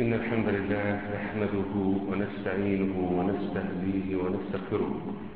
إن الحمد لله نحمده ونستعينه ونستهديه ونستغفره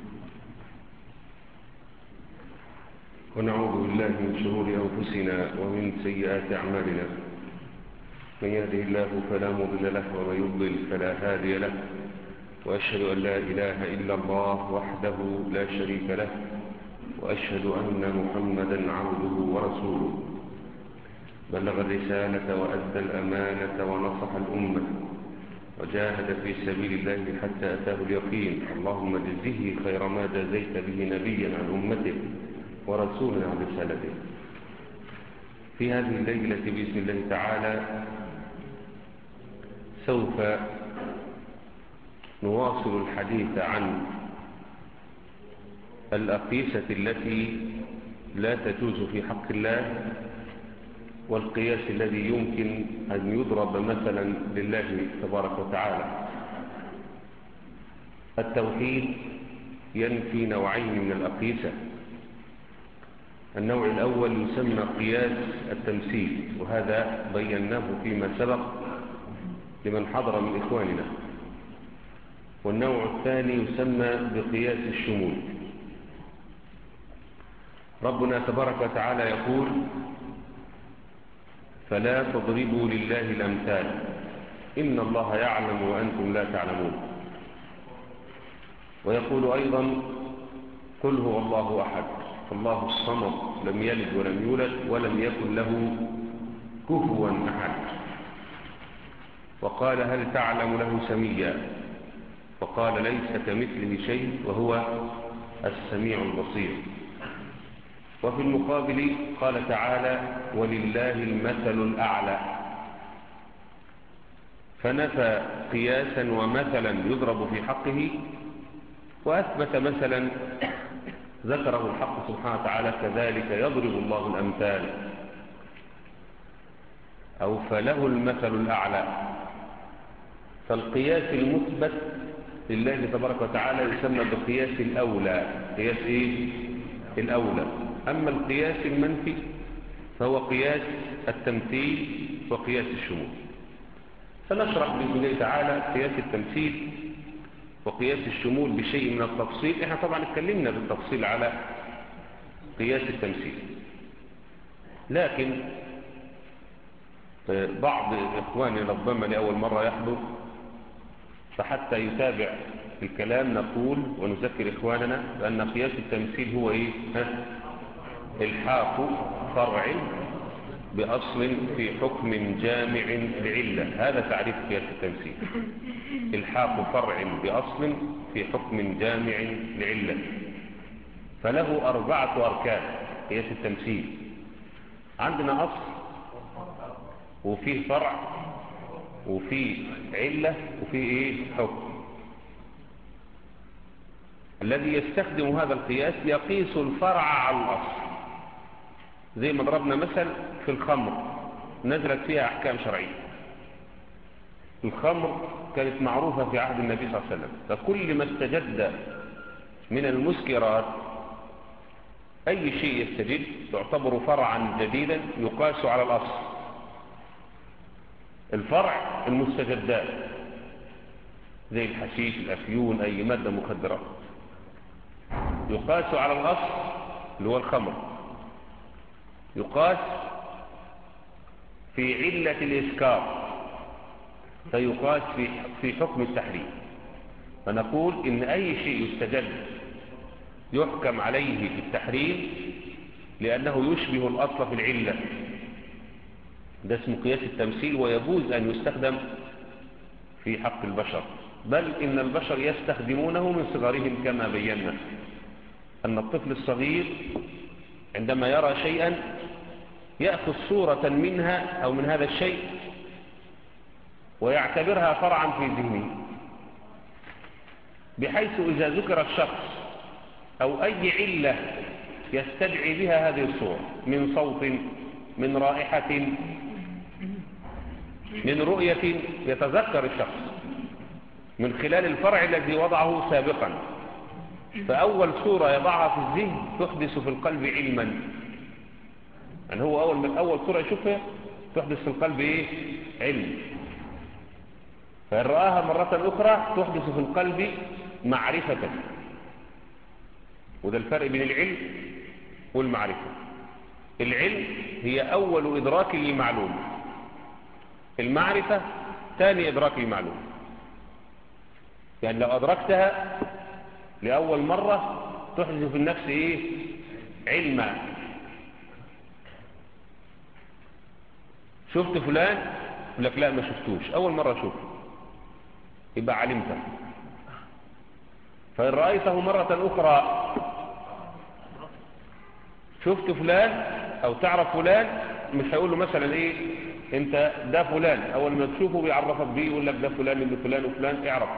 ونعوذ بالله من شرور أنفسنا ومن سيئات أعمالنا من يهده الله فلا مضل له ومن يضلل فلا هادي له وأشهد أن لا إله إلا الله وحده لا شريك له وأشهد أن محمدا عبده ورسوله بلغ الرسالة وأدى الأمانة ونصح الأمة وجاهد في سبيل الله حتى أتاه اليقين اللهم جزه خير ما جزيت به نبيا عن أمته ورسولا عن رسالته في هذه الليلة بإذن الله تعالى سوف نواصل الحديث عن الأقيسة التي لا تجوز في حق الله والقياس الذي يمكن أن يضرب مثلا لله تبارك وتعالى التوحيد ينفي نوعين من الأقيسة النوع الأول يسمى قياس التمثيل وهذا بيناه فيما سبق لمن حضر من إخواننا والنوع الثاني يسمى بقياس الشمول ربنا تبارك وتعالى يقول فلا تضربوا لله الأمثال إن الله يعلم وأنتم لا تعلمون ويقول أيضا قل هو الله أحد الله الصمد لم يلد ولم يولد ولم يكن له كفوا أحد وقال هل تعلم له سميا وقال ليس كمثله شيء وهو السميع البصير وفي المقابل قال تعالى ولله المثل الأعلى فنفى قياسا ومثلا يضرب في حقه وأثبت مثلا ذكره الحق سبحانه وتعالى كذلك يضرب الله الأمثال أو فله المثل الأعلى فالقياس المثبت لله تبارك وتعالى يسمى بقياس الأولى قياس إيه؟ الأولى أما القياس المنفي فهو قياس التمثيل وقياس الشمول فنشرح بإذن الله تعالى قياس التمثيل وقياس الشمول بشيء من التفصيل احنا طبعا اتكلمنا بالتفصيل على قياس التمثيل لكن بعض إخواني ربما لأول مرة يحضر فحتى يتابع الكلام نقول ونذكر إخواننا بأن قياس التمثيل هو إيه؟ ها؟ الحاق فرع بأصل في حكم جامع لعلة هذا تعريف قياس التمثيل الحاق فرع بأصل في حكم جامع لعلة فله أربعة أركان قياس التمثيل عندنا أصل وفيه فرع وفيه علة وفيه إيه حكم الذي يستخدم هذا القياس يقيس الفرع على الأصل زي ما ضربنا مثل في الخمر نزلت فيها أحكام شرعية الخمر كانت معروفة في عهد النبي صلى الله عليه وسلم فكل ما استجد من المسكرات أي شيء يستجد يعتبر فرعا جديدا يقاس على الأصل الفرع المستجدات زي الحشيش الأفيون أي مادة مخدرة يقاس على الأصل اللي هو الخمر يقاس في علة الإسكار فيقاس في, في حكم التحريم فنقول إن أي شيء يستجد يحكم عليه في التحريم لأنه يشبه الأصل في العلة ده اسمه قياس التمثيل ويجوز أن يستخدم في حق البشر بل إن البشر يستخدمونه من صغرهم كما بينا أن الطفل الصغير عندما يرى شيئا يأخذ صورة منها أو من هذا الشيء ويعتبرها فرعا في ذهنه بحيث إذا ذكر الشخص أو أي علة يستدعي بها هذه الصورة من صوت من رائحة من رؤية يتذكر الشخص من خلال الفرع الذي وضعه سابقا فأول صورة يضعها في الذهن تحدث في القلب علما يعني هو أول من أول صورة يشوفها تحدث في القلب إيه؟ علم فإن رآها مرة أخرى تحدث في القلب معرفة وده الفرق بين العلم والمعرفة العلم هي أول إدراك للمعلوم المعرفة ثاني إدراك للمعلوم يعني لو أدركتها لأول مرة تحدث في النفس إيه علما شفت فلان يقول لك لا ما شفتوش أول مرة شفته يبقى علمته فإن رأيته مرة أخرى شفت فلان أو تعرف فلان مش هيقول له مثلا إيه أنت ده فلان أول ما تشوفه بيعرفك بيه يقول لك ده فلان ابن فلان وفلان اعرف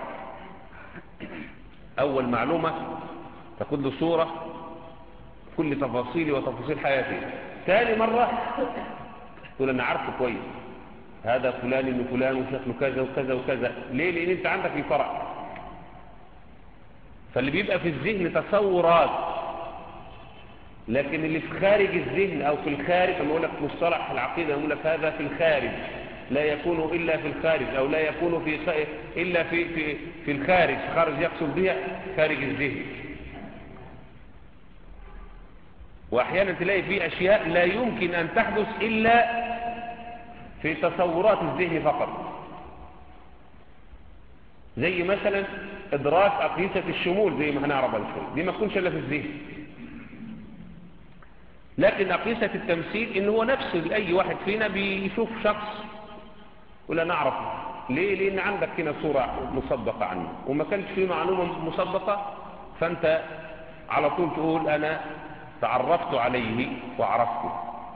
أول معلومة تاخد له صورة كل تفاصيلي وتفاصيل حياتي ثاني مرة تقول أنا عارفه كويس هذا فلان ابن فلان وشكله كذا وكذا وكذا ليه لأن أنت عندك الفرع فاللي بيبقى في الذهن تصورات لكن اللي في خارج الذهن أو في الخارج لما أقول لك مصطلح العقيدة أقول لك هذا في الخارج لا يكون إلا في الخارج أو لا يكون في إلا في في في الخارج خارج يقصد بها خارج الذهن وأحيانا تلاقي في أشياء لا يمكن أن تحدث إلا في تصورات الذهن فقط زي مثلا إدراك أقيسة الشمول زي ما هنعرف الخير دي ما تكونش إلا في الذهن لكن أقيسة التمثيل إن هو نفس أي واحد فينا بيشوف شخص ولا نعرفه ليه لأن عندك هنا صورة مصدقة عنه وما كانش في معلومة مصدقة فأنت على طول تقول أنا تعرفت عليه وعرفته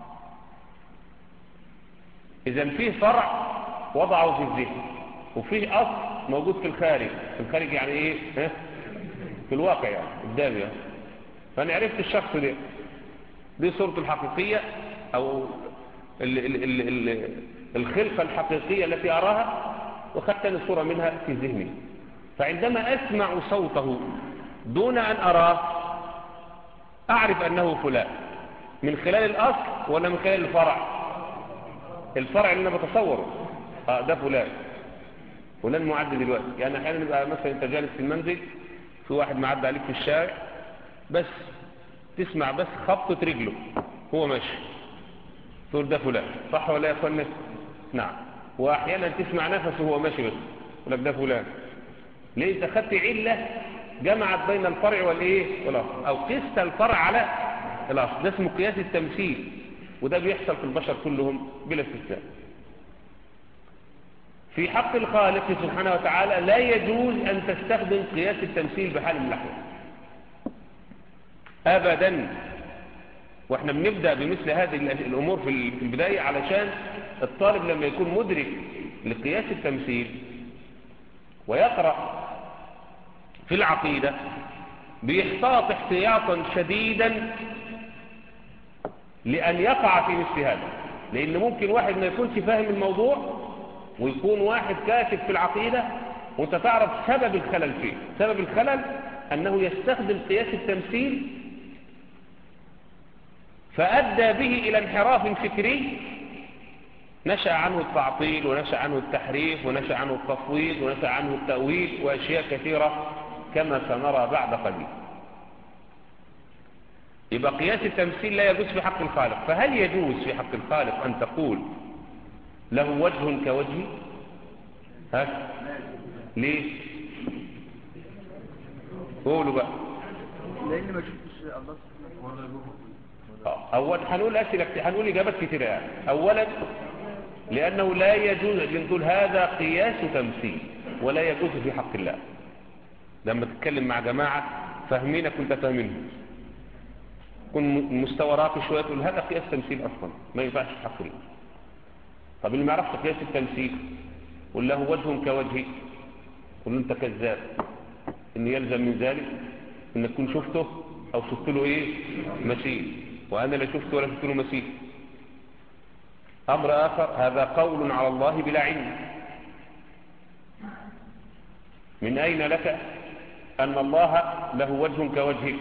إذا فيه فرع وضعه في الذهن وفيه أصل موجود في الخارج في الخارج يعني إيه ها؟ في الواقع يعني قدامي يعني. فأنا عرفت الشخص ده دي صورته الحقيقية أو ال ال ال ال الخلقة الحقيقية التي أراها وخدت صورة منها في ذهني فعندما أسمع صوته دون أن أراه أعرف أنه فلان من خلال الأصل ولا من خلال الفرع الفرع اللي أنا بتصوره آه ده فلان فلان معدي دلوقتي يعني أحيانا يبقى مثلا أنت جالس في المنزل في واحد معدي عليك في الشارع بس تسمع بس خبطة رجله هو ماشي تقول ده فلان صح ولا يا اخوانا نعم واحيانا تسمع نفسه وهو ماشي بس يقول لك ده فلان ليه انت خدت عله جمعت بين الفرع والايه والاصل او قست الفرع على الاصل ده اسمه قياس التمثيل وده بيحصل في البشر كلهم بلا استثناء في حق الخالق سبحانه وتعالى لا يجوز ان تستخدم قياس التمثيل بحال من الاحوال ابدا واحنا بنبدا بمثل هذه الامور في البدايه علشان الطالب لما يكون مدرك لقياس التمثيل ويقرا في العقيده بيحتاط احتياطا شديدا لان يقع في مثل هذا لان ممكن واحد ما يكونش فاهم الموضوع ويكون واحد كاتب في العقيده وانت تعرف سبب الخلل فيه سبب الخلل انه يستخدم قياس التمثيل فأدى به إلى انحراف فكري نشأ عنه التعطيل ونشأ عنه التحريف ونشأ عنه التفويض ونشأ عنه التأويل وأشياء كثيرة كما سنرى بعد قليل يبقى قياس التمثيل لا يجوز في حق الخالق فهل يجوز في حق الخالق أن تقول له وجه كوجهي ها ليه قولوا بقى لأن ما شفتش الله سبحانه أول هنقول أسئلة هنقول إجابات كتيرة يعني أولا لأنه لا يجوز أن تقول هذا قياس تمثيل ولا يجوز في حق الله لما تتكلم مع جماعة فاهمينك وانت فاهمينهم كن مستوى راقي شوية تقول هذا قياس تمثيل أصلا ما ينفعش في حق الله طب اللي ما يعرفش قياس التمثيل قل له وجه كوجهي قل له انت كذاب ان يلزم من ذلك انك تكون شفته او شفت له ايه مثيل وانا لا شفته ولا شفت له مثيل امر اخر هذا قول على الله بلا علم من اين لك ان الله له وجه كوجهك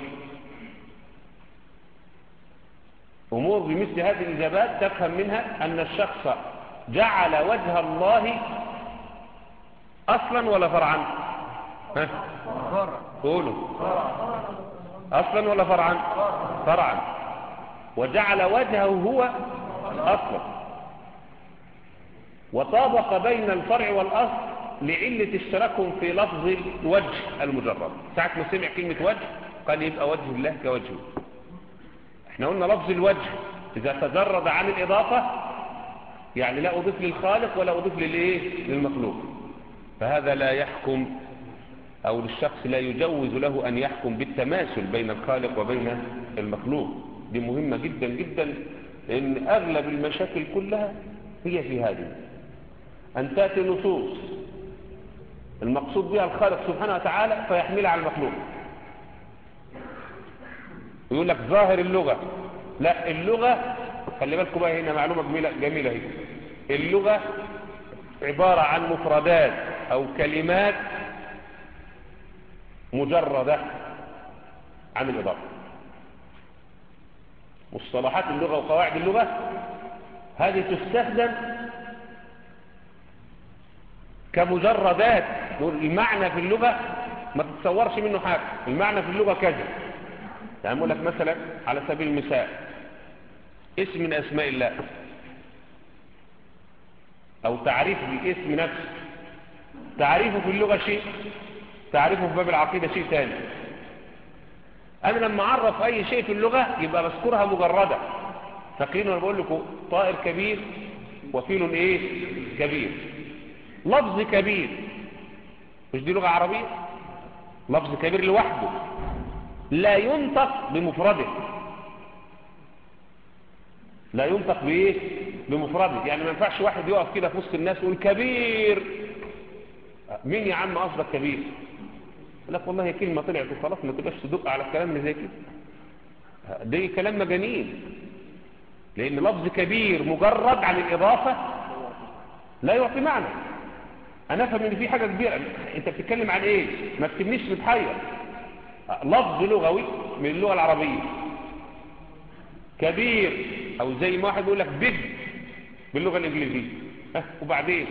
امور بمثل هذه الاجابات تفهم منها ان الشخص جعل وجه الله اصلا ولا فرعا ها فرع قولوا اصلا ولا فرعا فرعا وجعل وجهه هو اصلا وطابق بين الفرع والاصل لعلة اشتراكهم في لفظ الوجه المجرد ساعة ما سمع كلمة وجه قال يبقى وجه الله كوجهه احنا قلنا لفظ الوجه اذا تجرد عن الاضافة يعني لا اضيف للخالق ولا اضيف للايه للمخلوق فهذا لا يحكم او للشخص لا يجوز له ان يحكم بالتماثل بين الخالق وبين المخلوق دي مهمة جدا جدا ان اغلب المشاكل كلها هي في هذه ان تأتي نصوص المقصود بها الخالق سبحانه وتعالى فيحملها على المخلوق يقول لك ظاهر اللغة لا اللغة خلي بالكم بقى هنا معلومة جميلة, جميلة هي اللغة عبارة عن مفردات أو كلمات مجردة عن الإضافة مصطلحات اللغة وقواعد اللغة هذه تستخدم كمجردات المعنى في اللغة ما تتصورش منه حاجة المعنى في اللغة كذا يعني أقول لك مثلا على سبيل المثال اسم من أسماء الله أو تعريف بالاسم نفسه تعريفه في اللغة شيء تعريفه في باب العقيدة شيء ثاني أنا لما أعرف أي شيء في اللغة يبقى بذكرها مجردة فاكرين وأنا بقول لكم طائر كبير وفيل إيه كبير لفظ كبير مش دي لغة عربية لفظ كبير لوحده لا ينطق بمفرده لا ينطق بايه بمفرده يعني ما ينفعش واحد يقف كده في وسط الناس ويقول كبير مين يا عم قصدك كبير يقول لك والله هي كلمه طلعت وخلاص ما تبقاش تدق على الكلام اللي زي كده ده كلام مجانين لان لفظ كبير مجرد عن الاضافه لا يعطي معنى انا افهم ان في حاجه كبيره انت بتتكلم عن ايه ما تكتبنيش متحير لفظ لغوي من اللغه العربيه كبير او زي ما واحد يقول لك بيج باللغه الانجليزيه ها وبعدين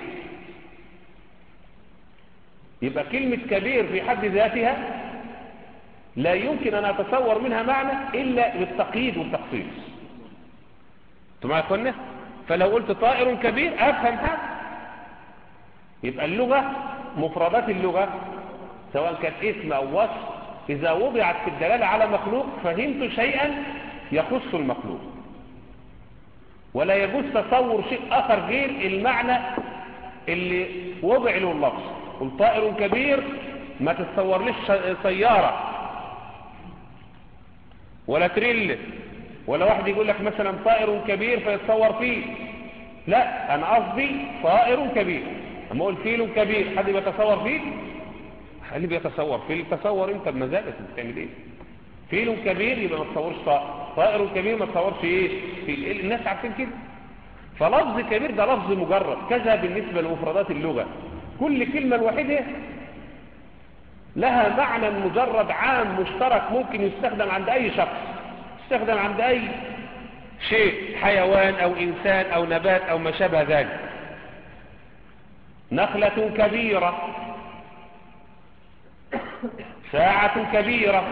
يبقى كلمه كبير في حد ذاتها لا يمكن ان اتصور منها معنى الا بالتقييد والتخصيص انتوا معايا يا اخوانا فلو قلت طائر كبير افهم حاجه يبقى اللغه مفردات اللغه سواء كانت اسم او وصف اذا وضعت في الدلاله على مخلوق فهمت شيئا يخص المخلوق ولا يجوز تصور شيء اخر غير المعنى اللي وضع له اللفظ قل طائر كبير ما تتصورليش سياره ولا تريل ولا واحد يقول لك مثلا طائر كبير فيتصور فيه لا انا قصدي طائر كبير اما اقول فيل كبير حد بيتصور فيه اللي بيتصور فيل تصور انت بمزاجك انت بتعمل ايه فيل كبير يبقى ما تصورش طائر طائر كبير ما تصورش ايه في الناس عارفين كده فلفظ كبير ده لفظ مجرد كذا بالنسبه لمفردات اللغه كل كلمه لوحدها لها معنى مجرد عام مشترك ممكن يستخدم عند اي شخص يستخدم عند اي شيء حيوان او انسان او نبات او ما شابه ذلك نخلة كبيرة ساعة كبيرة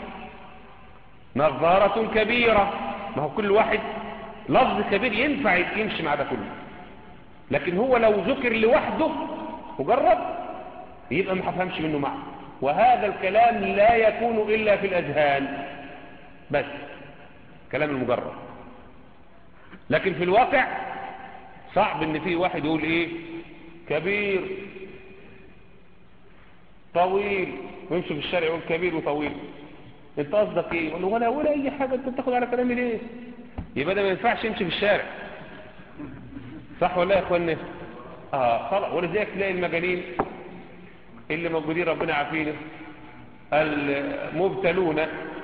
نظارة كبيرة ما هو كل واحد لفظ كبير ينفع يمشي مع ده كله لكن هو لو ذكر لوحده مجرد يبقى ما هفهمش منه معنى وهذا الكلام لا يكون إلا في الأذهان بس كلام المجرد لكن في الواقع صعب ان في واحد يقول ايه كبير طويل ويمشي في الشارع يقول كبير وطويل انت قصدك ايه يقول له ولا ولا اي حاجه انت بتاخد على كلامي ليه يبقى ده ما ينفعش يمشي في الشارع صح ولا يا اخوانا اه خلاص ولذلك تلاقي المجانين اللي موجودين ربنا يعافينا المبتلون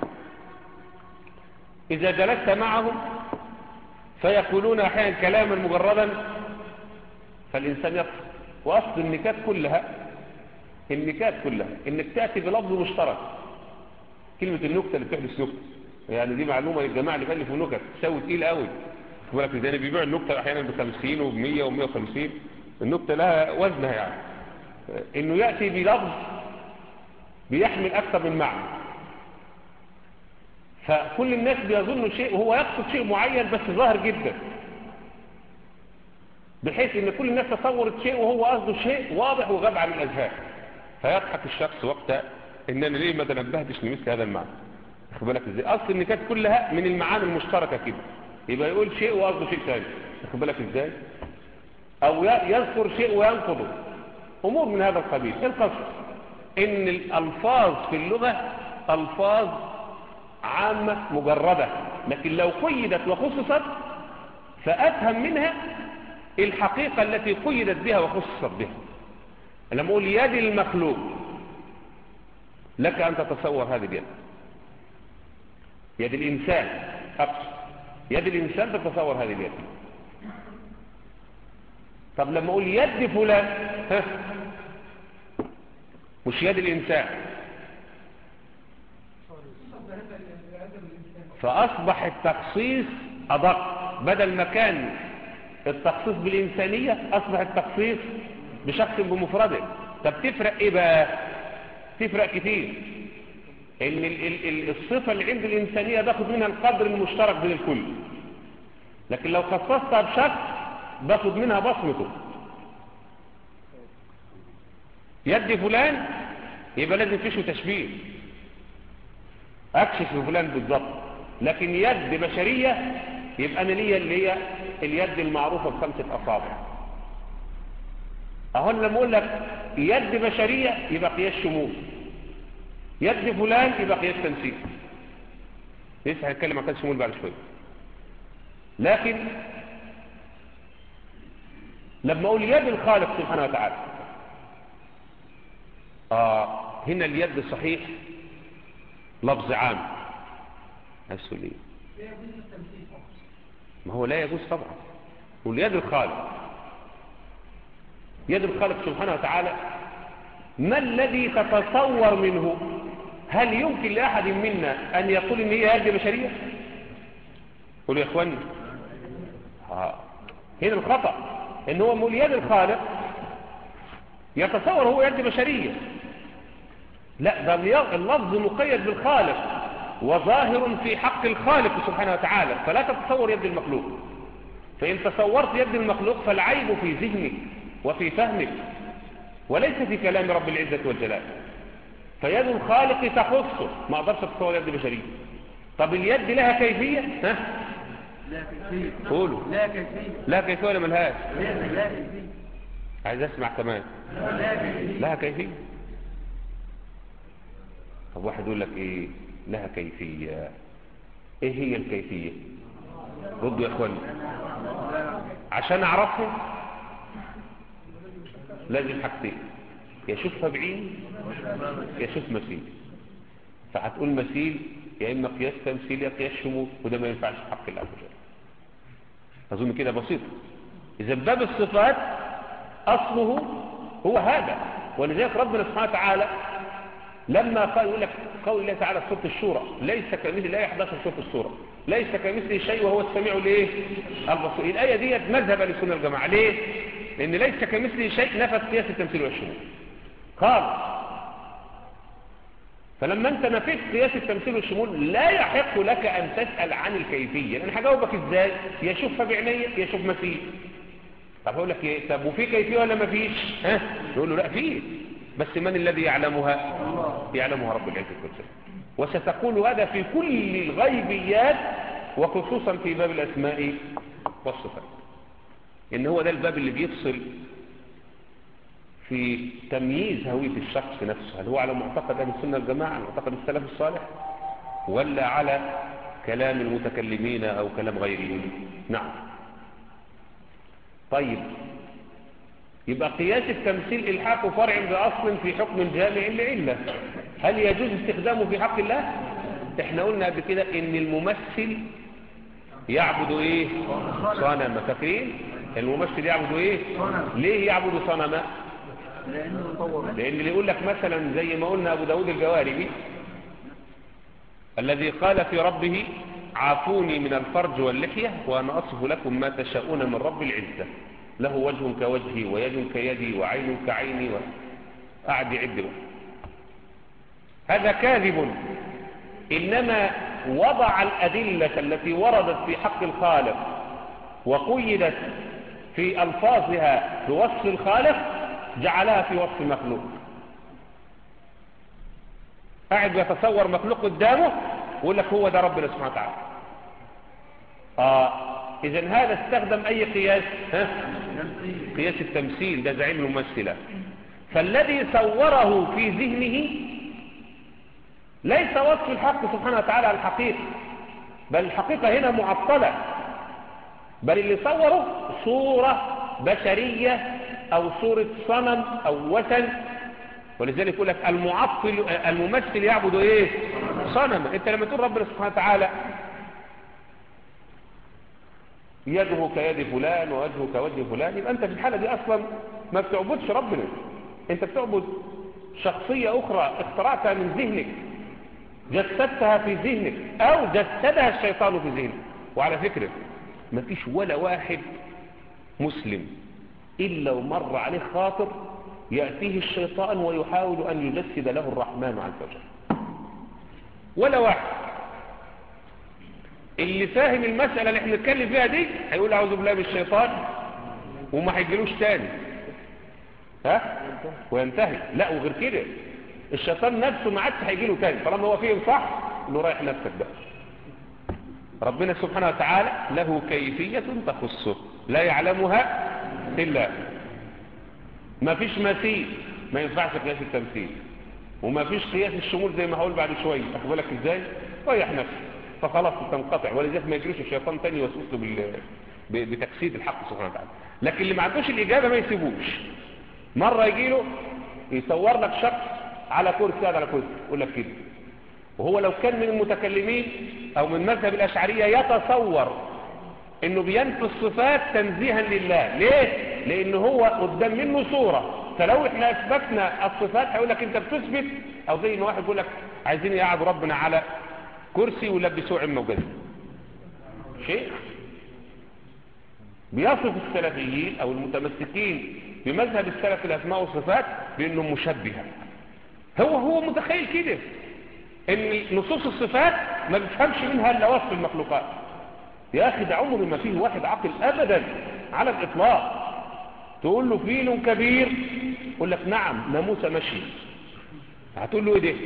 اذا جلست معهم فيقولون احيانا كلاما مجردا فالانسان يقصد واصل النكات كلها النكات كلها انك تاتي بلفظ مشترك كلمه النكته اللي بتحدث نكته يعني دي معلومه للجماعه اللي بيالفوا نكت تساوي تقيل قوي يقول لك ازاي بيبيع النكته احيانا ب 50 و100 و150 النكته لها وزنها يعني انه يأتي بلفظ بيحمل اكثر من معنى فكل الناس بيظنوا شيء وهو يقصد شيء معين بس ظاهر جدا بحيث ان كل الناس تصورت شيء وهو قصده شيء واضح وغاب عن الاذهان فيضحك الشخص وقتها ان انا ليه ما تنبهتش لمثل هذا المعنى واخد بالك ازاي اصل ان كانت كلها من المعاني المشتركه كده يبقى يقول شيء وقصده شيء ثاني واخد بالك ازاي او يذكر شيء وينقضه امور من هذا القبيل ايه القصد ان الالفاظ في اللغه الفاظ عامه مجرده لكن لو قيدت وخصصت فافهم منها الحقيقه التي قيدت بها وخصصت بها لما اقول يد المخلوق لك ان تتصور هذه اليد يد الانسان اقصد يد الانسان تتصور هذه اليد طب لما اقول يد فلان ها مش يد الانسان فاصبح التخصيص ادق بدل ما كان التخصيص بالانسانيه اصبح التخصيص بشخص بمفرده طب تفرق ايه بقى تفرق كتير ان ال ال ال الصفه اللي عند الانسانيه باخد منها القدر المشترك بين الكل لكن لو خصصتها بشخص باخد منها بصمته يد فلان يبقى لازم فيشه تشبيه اكشف فلان بالضبط لكن يد بشرية يبقى انا ليا اللي هي اليد المعروفة بخمسة اصابع اهو لما اقول لك يد بشرية يبقى قياس شمول يد فلان يبقى قياس تنسيق لسه هنتكلم عن قياس شمول بعد شوية لكن لما اقول يد الخالق سبحانه وتعالى آه هنا اليد صحيح لفظ عام أسهل إيه ما هو لا يجوز طبعا واليد الخالق يد الخالق سبحانه وتعالى ما الذي تتصور منه هل يمكن لأحد منا أن يقول إن هي يد بشرية قولوا يا إخواني آه. هنا الخطأ إن هو مول يد الخالق يتصور هو يد بشرية لا ده اللفظ مقيد بالخالق وظاهر في حق الخالق سبحانه وتعالى فلا تتصور يد المخلوق فإن تصورت يد المخلوق فالعيب في ذهنك وفي فهمك وليس في كلام رب العزة والجلال فيد الخالق تخصه ما أقدرش أتصور يد بشرية طب اليد لها كيفية ها لا كيفية قولوا لا كيفية لا كيفية ولا ملهاش لا لا كيفية عايز اسمع كمان لا كيفية لها كيفية طب واحد يقول لك ايه لها كيفية ايه هي الكيفية ردوا يا اخواني عشان اعرفها لازم حاجتين يا اشوفها بعيني يا اشوف مثيل فهتقول مثيل يا اما قياس تمثيل يا قياس شمول وده ما ينفعش في حق الله عز وجل اظن كده بسيط اذا باب الصفات اصله هو هذا ولذلك ربنا سبحانه وتعالى لما قال يقول لك قول الله تعالى في سوره الشورى ليس كمثل الايه 11 سوره الشورى ليس كمثله شيء وهو السميع الايه البصير الايه ديت مذهب للسنه الجماعه ليه لان ليس كمثله شيء نفت قياس التمثيل والشمول خالص فلما انت نفيت قياس التمثيل والشمول لا يحق لك ان تسال عن الكيفيه انا هجاوبك ازاي يا شوفها بعينيا يا شوف مثيل طب هقول لك ايه طب وفي كيفيه ولا ما فيش ها نقول له لا فيه بس من الذي يعلمها يعلمها رب العزه والجلال وستقول هذا في كل الغيبيات وخصوصا في باب الاسماء والصفات ان هو ده الباب اللي بيفصل في تمييز هوية الشخص نفسه هل هو على معتقد أهل السنة الجماعة معتقد السلف الصالح ولا على كلام المتكلمين أو كلام غيرهم نعم طيب يبقى قياس التمثيل إلحاق فرع بأصل في حكم جامع لعلة هل يجوز استخدامه في حق الله احنا قلنا قبل كده ان الممثل يعبد ايه صنم فاكرين الممثل يعبد ايه ليه يعبد صنما لأنه طور لان اللي يقول لك مثلا زي ما قلنا ابو داود الجواربي الذي قال في ربه عافوني من الفرج واللحية وأنا أصف لكم ما تشاءون من رب العزة له وجه كوجهي ويد كيدي وعين كعيني و... قاعد يعد بقى هذا كاذب إنما وضع الأدلة التي وردت في حق الخالق وقيدت في ألفاظها بوصف الخالق جعلها في وصف مخلوق قاعد يتصور مخلوق قدامه ويقول لك هو ده ربنا سبحانه وتعالى آه إذا هذا استخدم أي قياس ها؟ قياس التمثيل ده زعيم الممثلة فالذي صوره في ذهنه ليس وصف الحق سبحانه وتعالى على الحقيقة بل الحقيقة هنا معطلة بل اللي صوره صورة بشرية أو صورة صنم أو وثن ولذلك يقول لك المعطل الممثل يعبد ايه صنم انت لما تقول ربنا سبحانه وتعالى يده كيد فلان ووجهه كوجه فلان يبقى انت في الحالة دي اصلا ما بتعبدش ربنا انت بتعبد شخصية اخرى اخترعتها من ذهنك جسدتها في ذهنك او جسدها الشيطان في ذهنك وعلى فكرة ما فيش ولا واحد مسلم الا ومر عليه خاطر يأتيه الشيطان ويحاول ان يجسد له الرحمن عز وجل ولا واحد اللي فاهم المسألة اللي احنا نتكلم فيها دي هيقول اعوذ بالله من الشيطان وما هيجيلوش تاني ها وينتهي لا وغير كده الشيطان نفسه ما عادش هيجيله تاني طالما هو فيه صح انه رايح نفسك بقى ربنا سبحانه وتعالى له كيفية تخصه لا يعلمها إلا ما فيش مثيل ما ينفعش قياس التمثيل وما فيش قياس الشمول زي ما هقول بعد شوية أخبرك إزاي ريح نفسك فخلاص تنقطع ولذلك ما يجريش الشيطان تاني يوسوس له بال... بتجسيد الحق سبحانه وتعالى لكن اللي ما عندوش الإجابة ما يسيبوش مرة يجي له يصور لك شخص على كرسي قاعد على كرسي يقول لك كده وهو لو كان من المتكلمين او من مذهب الاشعريه يتصور انه بينفي الصفات تنزيها لله ليه لان هو قدام منه صوره فلو احنا اثبتنا الصفات هيقول لك انت بتثبت او زي ما واحد يقول لك عايزين يقعدوا ربنا على كرسي ويلبسوه عمه وجزم شيء بيصف السلفيين او المتمسكين بمذهب السلف الاسماء والصفات بانهم مشبهه هو هو متخيل كده ان نصوص الصفات ما بيفهمش منها الا وصف المخلوقات يا اخي ده عمر ما فيه واحد عاقل ابدا على الاطلاق تقول له فيل كبير يقول لك نعم ناموسه ماشي هتقول له ايه ده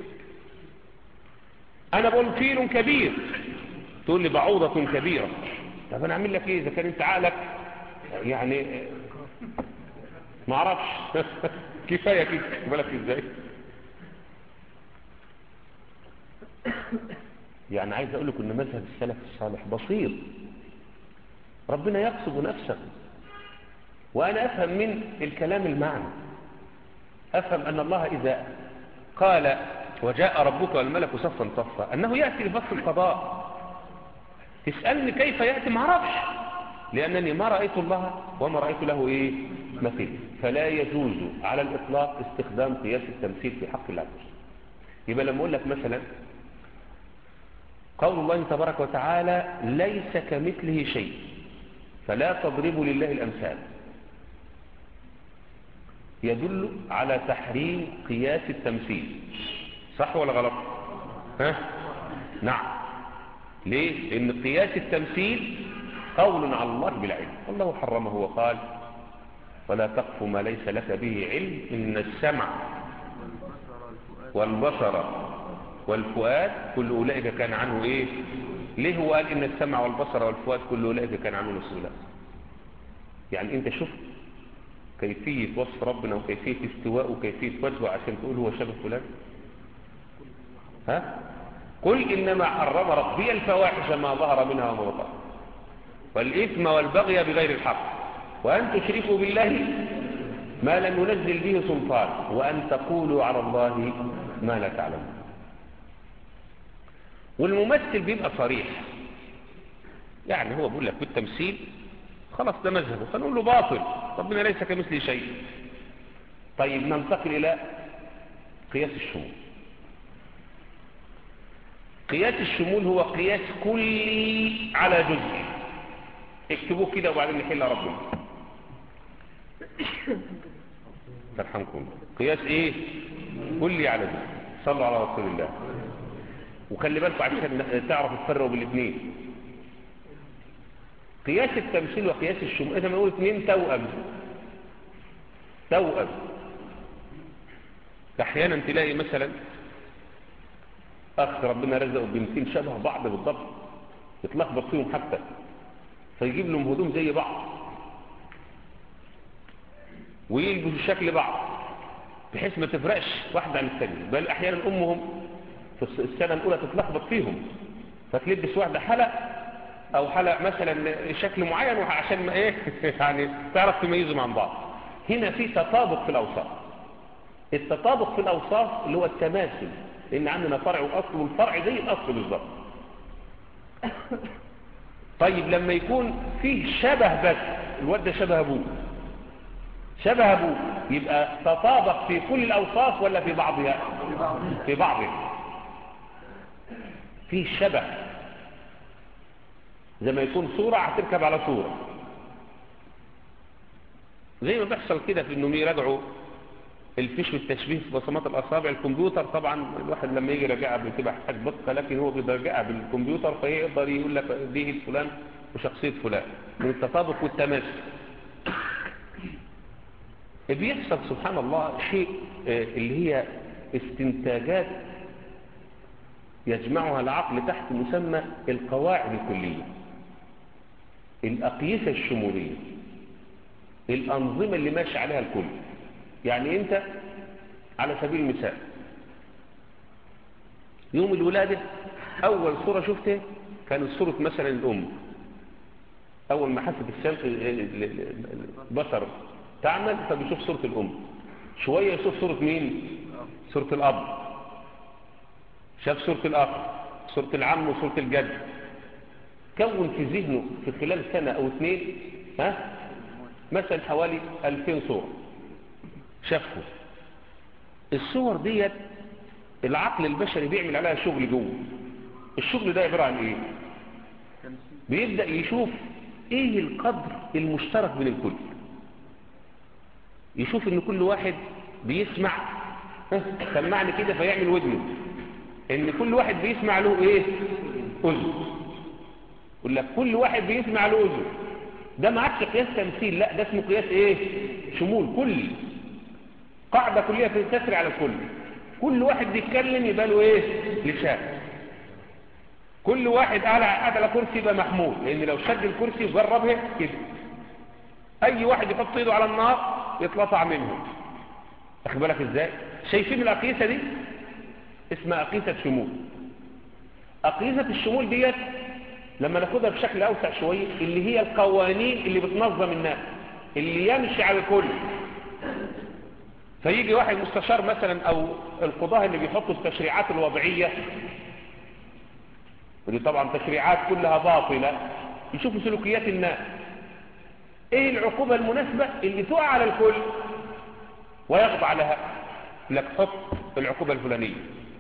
انا بقول فيل كبير تقول لي بعوضه كبيره طب انا اعمل لك ايه اذا كان انت عقلك يعني ما اعرفش كفايه كده بالك ازاي يعني عايز اقول لكم ان مذهب السلف الصالح بسيط ربنا يقصد نفسه وانا افهم من الكلام المعنى افهم ان الله اذا قال وجاء ربك والملك صفا صفا انه ياتي لفصل القضاء تسالني كيف ياتي ما اعرفش لانني ما رايت الله وما رايت له ايه مثيل فلا يجوز على الاطلاق استخدام قياس التمثيل في حق الله يبقى لما اقول لك مثلا قول الله تبارك وتعالى ليس كمثله شيء فلا تضربوا لله الأمثال يدل على تحريم قياس التمثيل صح ولا غلط ها نعم ليه لأن قياس التمثيل قول على الله بالعلم الله حرمه وقال ولا تقف ما ليس لك به علم إن السمع والبصر والفؤاد كل أولئك كان عنه إيه ليه هو قال إن السمع والبصر والفؤاد كل أولئك كان عنه مسؤولا يعني أنت شفت كيفية وصف ربنا وكيفية استواء وكيفية وجهه عشان تقول هو شبه فلان ها قل إنما حرم ربي الفواحش ما ظهر منها وما بطن والإثم والبغي بغير الحق وأن تشركوا بالله ما لم ينزل به سلطان وأن تقولوا على الله ما لا تعلمون والممثل بيبقى صريح يعني هو بيقول لك بالتمثيل خلاص ده مذهبه فنقول له باطل ربنا ليس كمثله شيء طيب ننتقل إلى قياس الشمول قياس الشمول هو قياس كلي على جزء اكتبوه كده وبعدين نحل ربنا ترحمكم قياس ايه كلي على ده صلوا على رسول الله وخلي بالكم عشان تعرفوا تفرقوا بين الاثنين قياس التمثيل وقياس الشمول اذا ما نقول اثنين توأم توأم احيانا تلاقي مثلا اخ ربنا رزقه بنتين شبه بعض بالضبط يتلخبط فيهم حتى فيجيب لهم هدوم زي بعض ويلبسوا شكل بعض بحيث ما تفرقش واحدة عن الثانية بل احيانا امهم في السنة الاولى تتلخبط فيهم فتلبس واحدة حلق او حلق مثلا شكل معين عشان ما ايه يعني تعرف تميزهم عن بعض هنا في تطابق في الاوصاف التطابق في الاوصاف اللي هو التماثل لان عندنا فرع واصل والفرع زي الاصل بالظبط طيب لما يكون فيه شبه بس الواد ده شبه ابوه شبه ابوه يبقى تطابق في كل الاوصاف ولا في بعضها في بعضها في شبه زي ما يكون صورة هتركب على صورة زي ما بيحصل كده في انهم يراجعوا الفيش والتشبيه في بصمات الاصابع الكمبيوتر طبعا الواحد لما يجي يراجعها بتبقى حاجه دقه لكن هو بيراجعها بالكمبيوتر فيقدر يقول لك دي فلان وشخصيه فلان من التطابق والتماثل بيحصل سبحان الله شيء اللي هي استنتاجات يجمعها العقل تحت مسمى القواعد الكلية الأقيسة الشمولية الأنظمة اللي ماشي عليها الكل يعني أنت على سبيل المثال يوم الولادة أول صورة شفتها كانت صورة مثلا الأم أول ما حست الشمس البشر تعمل فبيشوف صورة الأم شوية يشوف صورة مين صورة الأب شاف صورة الأخ صورة العم وصورة الجد كون في ذهنه في خلال سنة أو اثنين ها مثلا حوالي 2000 صورة شافه الصور ديت العقل البشري بيعمل عليها شغل جوه الشغل ده عبارة عن ايه بيبدأ يشوف ايه القدر المشترك بين الكل يشوف ان كل واحد بيسمع سمعني كده فيعمل ودنه ان كل واحد بيسمع له ايه اذن يقول لك كل واحد بيسمع له اذن ده ما عادش قياس تمثيل لا ده اسمه قياس ايه شمول كل قاعده كليه تسري على الكل كل واحد بيتكلم يبقى له ايه لسان كل واحد قاعد على كرسي يبقى محمول لان لو شد الكرسي وجربها كده اي واحد يحط ايده على النار يتلطع منه واخد بالك ازاي شايفين الاقيسه دي اسمها أقيسة شمول أقيسة الشمول ديت لما ناخدها بشكل أوسع شوية اللي هي القوانين اللي بتنظم الناس اللي يمشي على الكل فيجي واحد مستشار مثلا أو القضاة اللي بيحطوا التشريعات الوضعية ودي طبعا تشريعات كلها باطلة يشوفوا سلوكيات الناس ايه العقوبة المناسبة اللي تقع على الكل ويخضع لها لك حط العقوبة الفلانية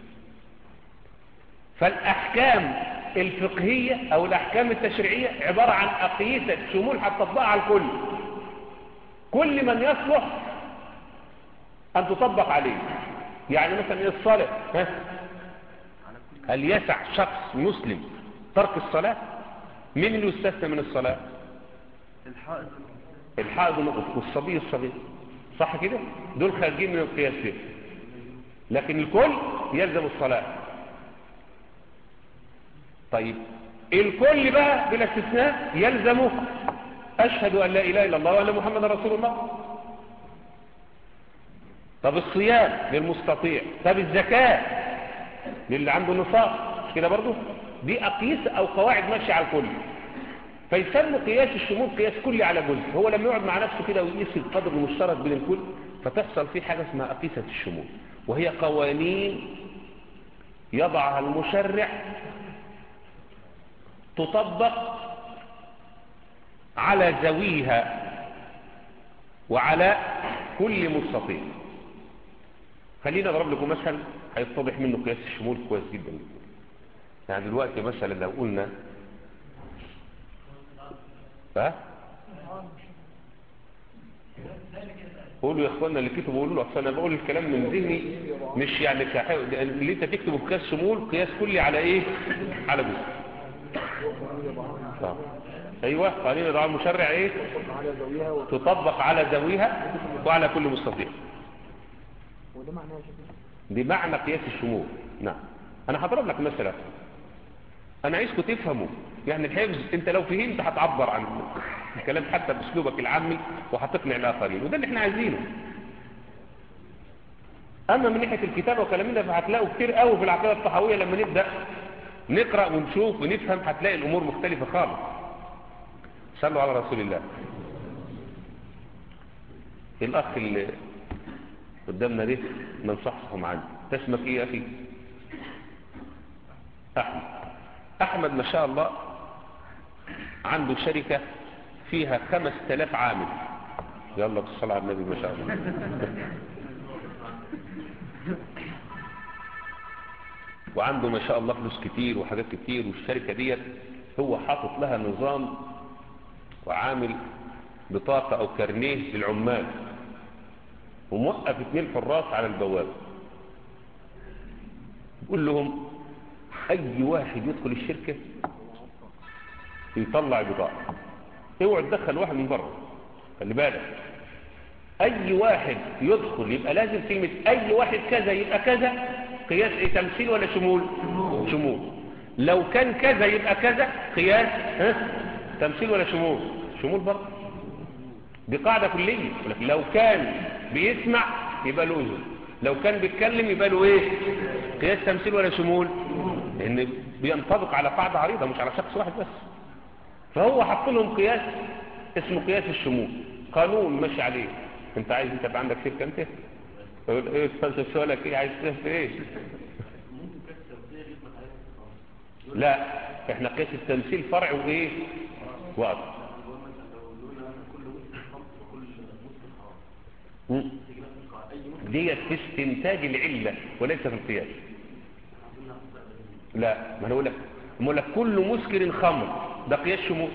فالأحكام الفقهية أو الأحكام التشريعية عبارة عن أقيسة شمول هتطبقها على الكل كل من يصلح أن تطبق عليه يعني مثلا الصلاة ها؟ هل يسع شخص مسلم ترك الصلاة مين اللي يستثنى من الصلاة الحائط الحائض والصبي الصغير صح كده دول خارجين من القياس ده لكن الكل يلزم الصلاة طيب الكل بقى بلا استثناء يلزمه أشهد أن لا إله إلا الله وأن محمد رسول الله طب الصيام للمستطيع طب الزكاة للي عنده نصاب مش كده برضو دي أقيس أو قواعد ماشية على الكل فيسمى قياس الشمول قياس كلي على جزء هو لما يقعد مع نفسه كده ويقيس القدر المشترك بين الكل فتحصل فيه حاجة اسمها أقيسة الشمول وهي قوانين يضعها المشرع تطبق على ذويها وعلى كل مستطيع خلينا اضرب لكم مثل هيتضح منه قياس الشمول كويس جدا يعني دلوقتي مثلا لو قلنا ها قولوا يا اخوانا اللي كتبوا قولوا له اصل انا بقول الكلام من ذهني مش يعني كحاول اللي انت تكتبه بقياس شمول قياس كلي على ايه على جزء آه. ايوه قانون الوضع المشرع ايه على ذويها و... تطبق على ذويها وعلى كل مستطيع وده معناه يا شيخ بمعنى قياس الشمول نعم انا هضرب لك مثلا انا عايزكم تفهموا يعني الحفظ انت لو فهمت هتعبر عن الكلام حتى باسلوبك العامي وهتقنع الاخرين وده اللي احنا عايزينه اما من ناحيه الكتابه وكلامنا فهتلاقوا كتير قوي في العقيده الطحاويه لما نبدا نقرا ونشوف ونفهم هتلاقي الامور مختلفه خالص صلوا على رسول الله الاخ اللي قدامنا ده ننصحه معانا اسمك ايه يا اخي احمد احمد ما شاء الله عنده شركة فيها خمس تلاف عامل يلا بالصلاة على النبي ما شاء الله وعنده ما شاء الله فلوس كتير وحاجات كتير والشركة ديت هو حاطط لها نظام وعامل بطاقة او كارنيه للعمال وموقف اتنين حراس على البوابة بيقول لهم اي واحد يدخل الشركة يطلع بضاعة اوعى تدخل واحد من بره خلي بالك اي واحد يدخل يبقى لازم كلمة اي واحد كذا يبقى كذا قياس ايه تمثيل ولا شمول شمول لو كان كذا يبقى كذا قياس ها تمثيل ولا شمول شمول برضه دي قاعدة كلية لكن لو كان بيسمع يبقى له اذن لو كان بيتكلم يبقى له ايه قياس تمثيل ولا شمول لان بينطبق على قاعدة عريضة مش على شخص واحد بس فهو حط لهم قياس اسمه قياس الشمول قانون ماشي عليه انت عايز انت يبقى عندك شركه انت يقول ايه استاذ سؤالك ايه عايز تفهم ايه لا احنا قياس التمثيل فرع وايه واضح مم. ديت في استنتاج العله وليس في القياس لا ما انا اقول لك ما لك كل مسكر خمر ده قياس شمول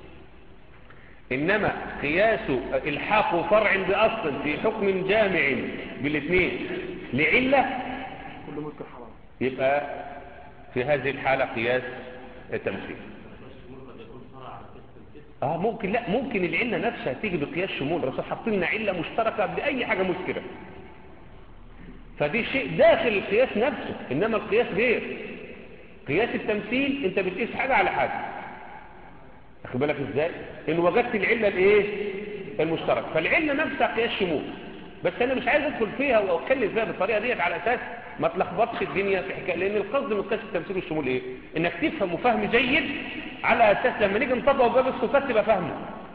انما قياس الحاق فرع باصل في حكم جامع بالاثنين لعله كل مسكر حرام يبقى في هذه الحاله قياس تمثيل اه ممكن لا ممكن العله نفسها تيجي بقياس شمول الرسول حاط لنا عله مشتركه باي حاجه مسكره فدي شيء داخل القياس نفسه انما القياس غير قياس التمثيل انت بتقيس حاجه على حاجه اخد بالك ازاي ان وجدت العله الايه المشترك فالعله نفسها قياس شمول بس انا مش عايز ادخل فيها واتكلم فيها بالطريقه ديت على اساس ما تلخبطش الدنيا في حكايه لان القصد من قياس التمثيل والشمول ايه انك تفهم فهم جيد على اساس لما نيجي نطبق باب الصفات تبقى فاهمه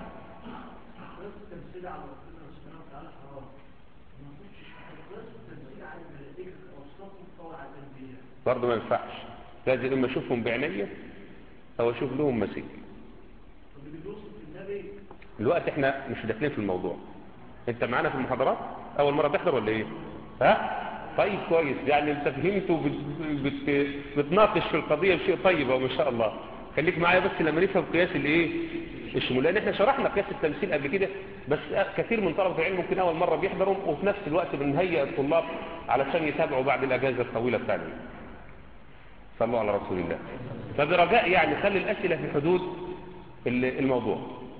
برضه ما ينفعش لازم اما اشوفهم بعينيا او اشوف لهم مثيل الوقت احنا مش داخلين في الموضوع انت معانا في المحاضرات اول مره تحضر ولا ايه ها طيب كويس يعني انت فهمت وبتناقش في القضيه بشيء طيب وما شاء الله خليك معايا بس لما نفهم قياس الايه الشمول لان احنا شرحنا قياس التمثيل قبل كده بس كثير من طلبه العلم ممكن اول مره بيحضروا وفي نفس الوقت بنهيئ الطلاب علشان يتابعوا بعد الاجازه الطويله الثانيه صلوا على رسول الله فبرجاء يعني خلي الاسئله في حدود الموضوع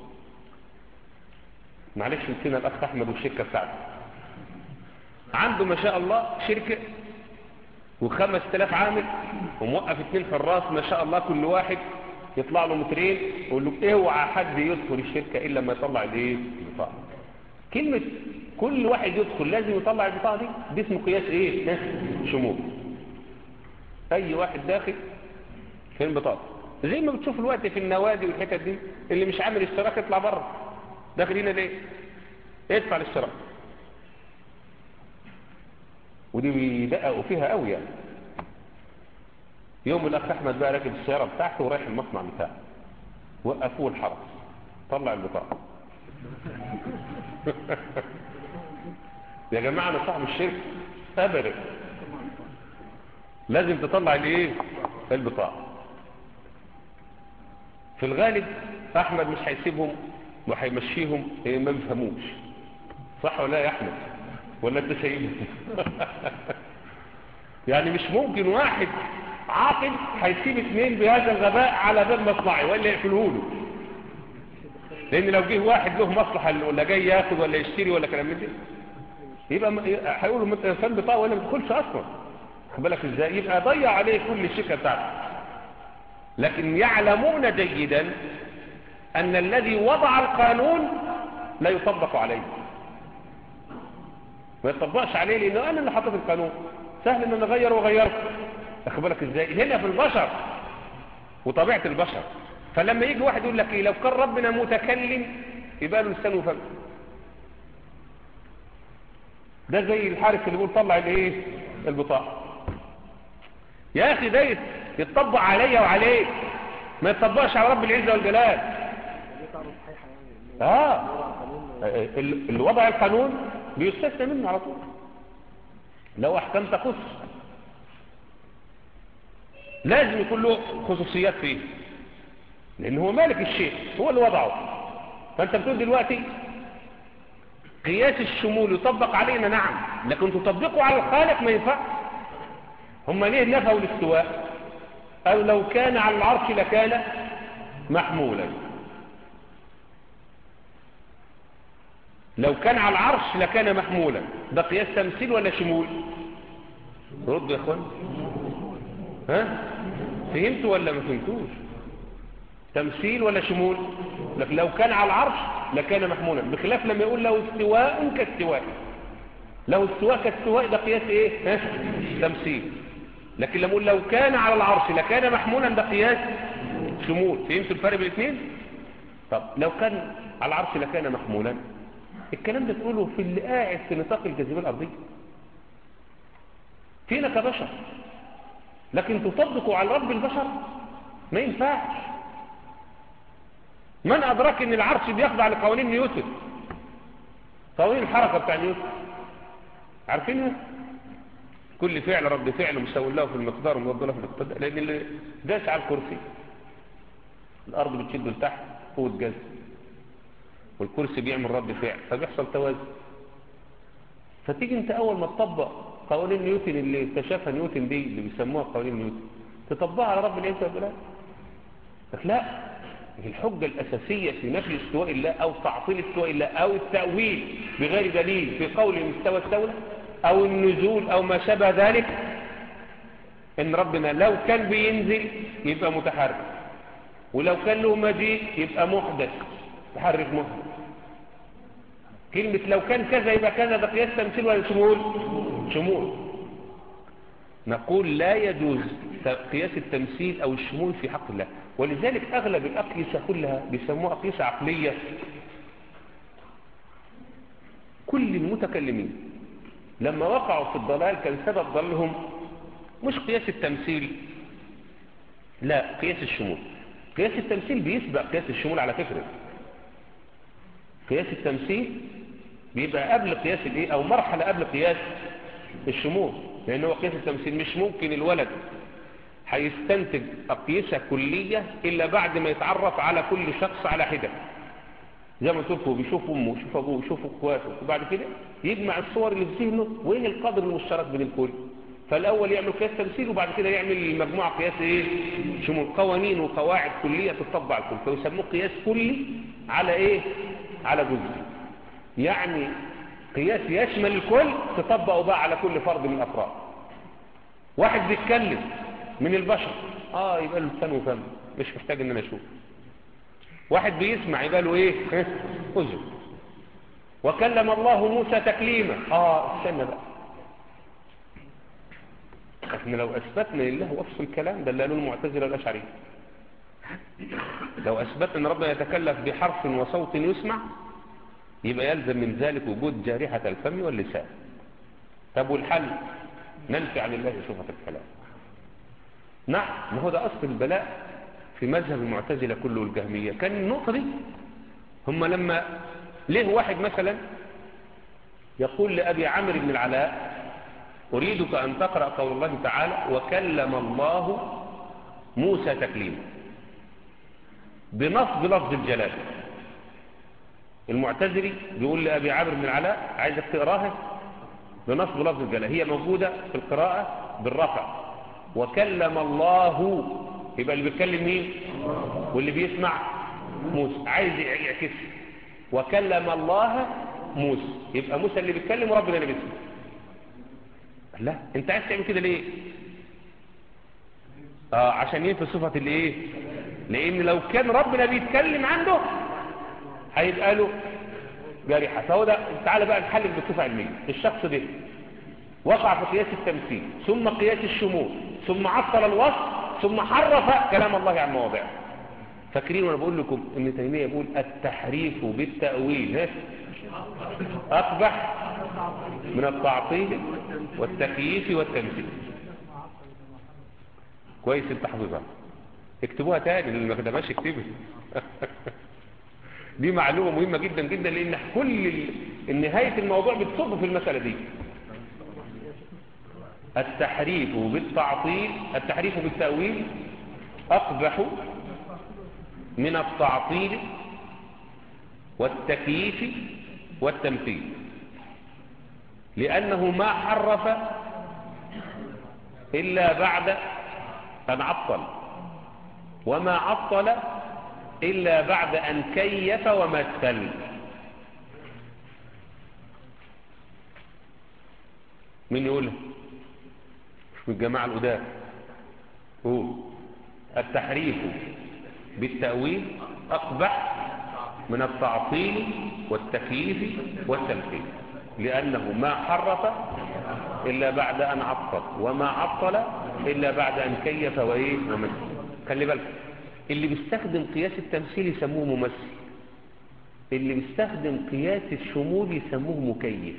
معلش نسينا الاخ احمد والشركه بتاعته عنده ما شاء الله شركه وخمس تلاف عامل وموقف اتنين حراس ما شاء الله كل واحد يطلع له مترين ويقول له اوعى حد يدخل الشركه الا لما يطلع الايه البطاقه كلمه كل واحد يدخل لازم يطلع البطاقه دي دي اسمه قياس ايه شمول اي واحد داخل فين بطاقه زي ما بتشوف الوقت في النوادي والحتت دي اللي مش عامل اشتراك يطلع بره داخل هنا ليه ادفع الاشتراك ودي بيدققوا فيها قوي يعني يوم الاخ احمد بقى راكب السياره بتاعته ورايح المصنع بتاعه وقفوه الحرس طلع البطاقه يا جماعه انا صاحب الشركه ابدا لازم تطلع الايه البطاقه في الغالب احمد مش هيسيبهم وهيمشيهم ما بيفهموش صح ولا يا احمد ولا انت شايف يعني مش ممكن واحد عاقل هيسيب اثنين بهذا الغباء على باب مصنعي ولا يقفله له لان لو جه واحد له مصلحه ولا جاي ياخد ولا يشتري ولا كلام من ده يبقى م- هيقولوا انت انسان بطاقه ولا ما تدخلش اصلا خد بالك ازاي يبقى ضيع عليه كل الشركه بتاعته لكن يعلمون جيدا ان الذي وضع القانون لا يطبق عليه ما يطبقش عليه لانه انا اللي حطيت القانون سهل ان انا اغير واغيره واخد بالك ازاي هنا في البشر وطبيعه البشر فلما يجي واحد يقول لك ايه لو كان ربنا متكلم يبقى له لسان وفم ده زي الحارس اللي بيقول طلع الايه البطاقه يا اخي ده يتطبق عليا وعليك ما يتطبقش على رب العزه والجلال دي قاعدة صحيحة يعني اه قانون ال- اللي وضع القانون بيستثنى منه على طول لو احكام تخص لازم يكون له خصوصيات فيه لان هو مالك الشيء هو اللي وضعه فانت بتقول دلوقتي قياس الشمول يطبق علينا نعم لكن تطبقه على الخالق ما ينفعش هم ليه نفوا الاستواء قالوا لو كان على العرش لكان محمولا لو كان على العرش لكان محمولا ده قياس تمثيل ولا شمول رد يا اخوان ها فهمتوا ولا ما فهمتوش تمثيل ولا شمول لكن لو كان على العرش لكان محمولا بخلاف لما يقول له استواء كاستواء لو استواء كاستواء ده قياس ايه ها تمثيل لكن لما يقول لو كان على العرش لكان محمولا ده قياس شمول فهمتوا الفرق بين الاثنين طب لو كان على العرش لكان محمولا الكلام ده تقوله في اللي قاعد في نطاق الجاذبيه الارضيه فينا كبشر لكن تطبقه على رب البشر ما ينفعش من أدرك أن العرش بيخضع لقوانين نيوتن قوانين الحركة بتاع نيوتن عارفينها كل فعل رد فعل مساوي له في المقدار ومضاد له في الاقتداء لأن اللي جالس على الكرسي الأرض بتشد لتحت قوة جذب والكرسي بيعمل رد فعل فبيحصل توازن فتيجي انت اول ما تطبق قوانين نيوتن اللي اكتشفها نيوتن دي اللي بيسموها قوانين نيوتن تطبقها على رب العزه والجلال لك لا هي الحجه الاساسيه في نفي استواء الله او تعطيل استواء الله او التاويل بغير دليل في قول مستوى الدوله او النزول او ما شابه ذلك ان ربنا لو كان بينزل يبقى متحرك ولو كان له مجيء يبقى محدث تحرك محدث كلمة لو كان كذا يبقى كذا ده قياس تمثيل ولا شمول شمول نقول لا يجوز قياس التمثيل أو الشمول في حق الله ولذلك أغلب الأقيسة كلها بيسموها أقيسة عقلية كل المتكلمين لما وقعوا في الضلال كان سبب ضلهم مش قياس التمثيل لا قياس الشمول قياس التمثيل بيسبق قياس الشمول على فكرة قياس التمثيل بيبقى قبل قياس الايه او مرحلة قبل قياس الشمول لان هو قياس التمثيل مش ممكن الولد هيستنتج اقيسة كلية الا بعد ما يتعرف على كل شخص على حدة زي ما تقول بيشوف امه ويشوف ابوه ويشوف اخواته وبعد كده يجمع الصور اللي في ذهنه وايه القدر المشترك بين الكل فالاول يعمل قياس تمثيل وبعد كده يعمل المجموعه قياس ايه شمول قوانين وقواعد كليه تطبق على الكل فيسموه قياس كلي على ايه على جزء يعني قياس يشمل الكل تطبقه بقى على كل فرد من الافراد واحد بيتكلم من البشر اه يبقى له لسان وفم مش محتاج ان انا اشوف واحد بيسمع يبقى له ايه اذن وكلم الله موسى تكليما اه استنى بقى احنا لو اثبتنا لله وصف الكلام ده اللي قالوا المعتزله والاشعريه لو اثبتنا ان ربنا يتكلف بحرف وصوت يسمع يبقى يلزم من ذلك وجود جارحه الفم واللسان طب والحل ننفي عن الله صفه الكلام نعم ما هو ده اصل البلاء في مذهب المعتزله كله والجهميه كان النقطه دي هم لما ليه واحد مثلا يقول لابي عمرو بن العلاء أريدك أن تقرأ قول الله تعالى وكلم الله موسى تكليما بنصب لفظ الجلال المعتزلي بيقول لأبي عامر بن العلاء عايزك تقراها بنصب لفظ الجلاله هي موجودة في القراءة بالرفع وكلم الله يبقى اللي بيتكلم مين واللي بيسمع موسى عايز يعكس وكلم الله موسى يبقى موسى اللي بيتكلم وربنا اللي بيسمع لا انت عايز تعمل كده ليه اه عشان ينفي صفة الايه لان لو كان ربنا بيتكلم عنده هيبقى له جارحة فهو ده تعالى بقى نحلل بصفة علمية الشخص ده وقع في قياس التمثيل ثم قياس الشمول ثم عطل الوصف ثم حرف كلام الله عن مواضعه فاكرين وانا بقول لكم ان تيميه يقول التحريف بالتاويل ها؟ اقبح من التعطيل والتكييف والتمثيل كويس انت حافظها اكتبوها تاني اللي ما كتبهاش اكتبها دي معلومه مهمه جدا جدا لان كل ال- نهايه الموضوع بتصب في المساله دي التحريف بالتعطيل التحريف بالتأويل أقبح من التعطيل والتكييف والتمثيل لأنه ما حرف إلا بعد أن عطل وما عطل إلا بعد أن كيف ومثل مين يقولها مش من الجماعة الأداة هو التحريف بالتأويل أقبح من التعطيل والتكييف والتمثيل لأنه ما حرف إلا بعد أن عطل وما عطل إلا بعد أن كيف وإيه ومثل خلي بالك اللي بيستخدم قياس التمثيل يسموه ممثل اللي بيستخدم قياس الشمول يسموه مكيف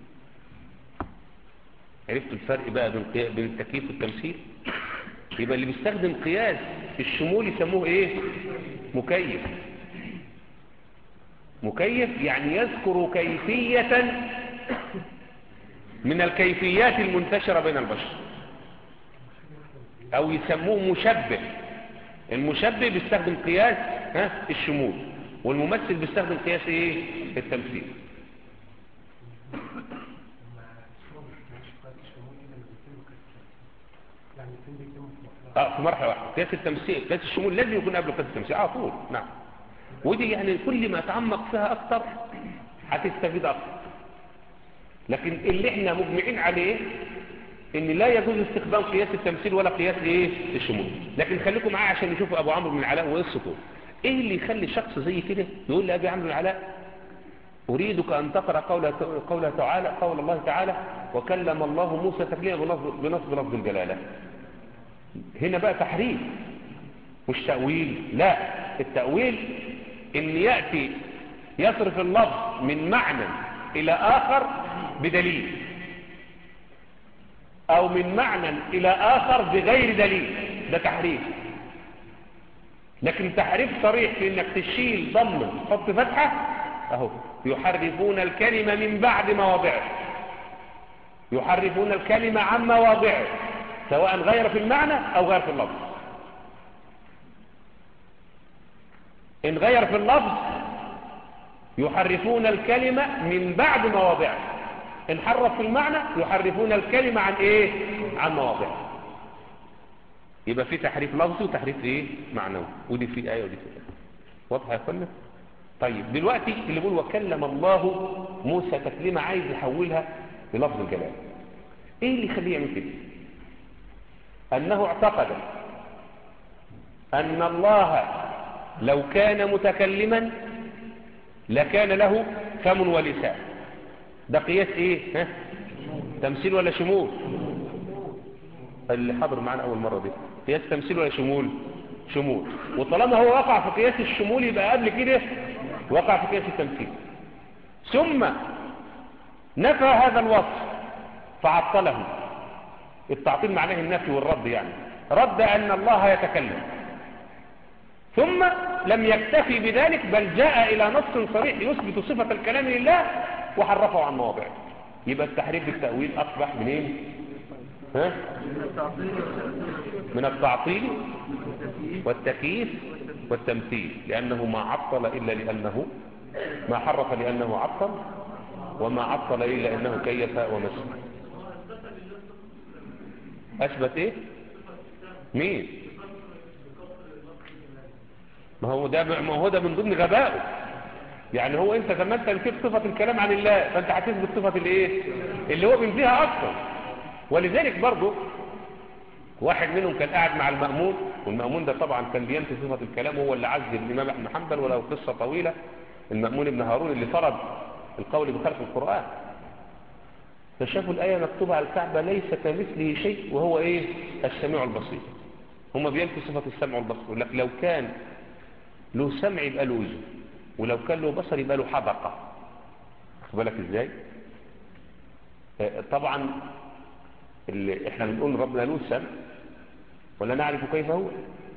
عرفت الفرق بقى بين قيا- بين التكييف والتمثيل يبقى اللي بيستخدم قياس الشمول يسموه ايه مكيف مكيف يعني يذكر كيفية من الكيفيات المنتشرة بين البشر او يسموه مشبه المشبه بيستخدم قياس ها الشمول والممثل بيستخدم قياس ايه التمثيل اه في مرحله واحده قياس التمثيل قياس الشمول لازم يكون قبل قياس التمثيل على طول نعم ودي يعني كل ما تعمق فيها اكتر هتستفيد اكتر لكن اللي احنا مجمعين عليه ان لا يجوز استخدام قياس التمثيل ولا قياس ايه الشمول لكن خليكم معايا عشان نشوف ابو عمرو بن العلاء وقصته ايه اللي يخلي شخص زي كده يقول لابي عمرو بن العلاء أريدك أن تقرأ قول قول تعالى قول الله تعالى وكلم الله موسى تكليما بنصب بنصب لفظ الجلالة هنا بقى تحريف مش تأويل لا التأويل إن يأتي يصرف اللفظ من معنى إلى آخر بدليل أو من معنى إلى آخر بغير دليل ده تحريف لكن تحريف صريح في إنك تشيل ضم تحط فتحة أهو يحرفون الكلمة من بعد مواضعه يحرفون الكلمة عن مواضعه سواء غير في المعنى أو غير في اللفظ إن غير في اللفظ يحرفون الكلمة من بعد مواضعه إن حرف في المعنى يحرفون الكلمة عن إيه؟ عن مواضعه يبقى في تحريف لفظي وتحريف إيه؟ معنوي ودي في آية ودي في آية واضحة يا فندم؟ طيب دلوقتي اللي بيقول وكلم الله موسى تكليمة عايز يحولها للفظ الجلال ايه اللي يخليه يعمل كده انه اعتقد ان الله لو كان متكلما لكان له فم ولسان ده قياس ايه ها؟ تمثيل ولا شمول اللي حضر معنا اول مرة دي قياس تمثيل ولا شمول شمول وطالما هو وقع في قياس الشمول يبقى قبل كده وقع في قياس التمثيل ثم نفى هذا الوصف فعطله التعطيل معناه النفي والرد يعني رد أن الله يتكلم ثم لم يكتفي بذلك بل جاء إلى نص صريح يثبت صفة الكلام لله وحرفه عن مواضعه يبقى التحريف بالتأويل أصبح منين ها؟ من التعطيل والتكييف والتمثيل لأنه ما عطل إلا لأنه ما حرف لأنه عطل وما عطل إلا أنه كيف ومثل أثبت إيه مين ما هو ده ما هو ده من ضمن غبائه يعني هو انت لما انت نسيت صفه الكلام عن الله فانت هتثبت صفه الايه اللي هو بينفيها اصلا ولذلك برضه واحد منهم كان قاعد مع المأمون والمأمون ده طبعا كان بينفي صفه الكلام وهو اللي عذب الامام احمد حنبل ولو قصه طويله المأمون ابن هارون اللي فرض القول بخلق القرآن فشافوا الآية مكتوبة على الكعبة ليس كمثله شيء وهو إيه السميع البصير هم بينفي صفة السمع والبصر يقول لك لو كان له سمع يبقى له وجه ولو كان له بصر يبقى له حدقة خد بالك ازاي آه، طبعا اللي احنا بنقول ربنا له سمع ولا نعرف كيف هو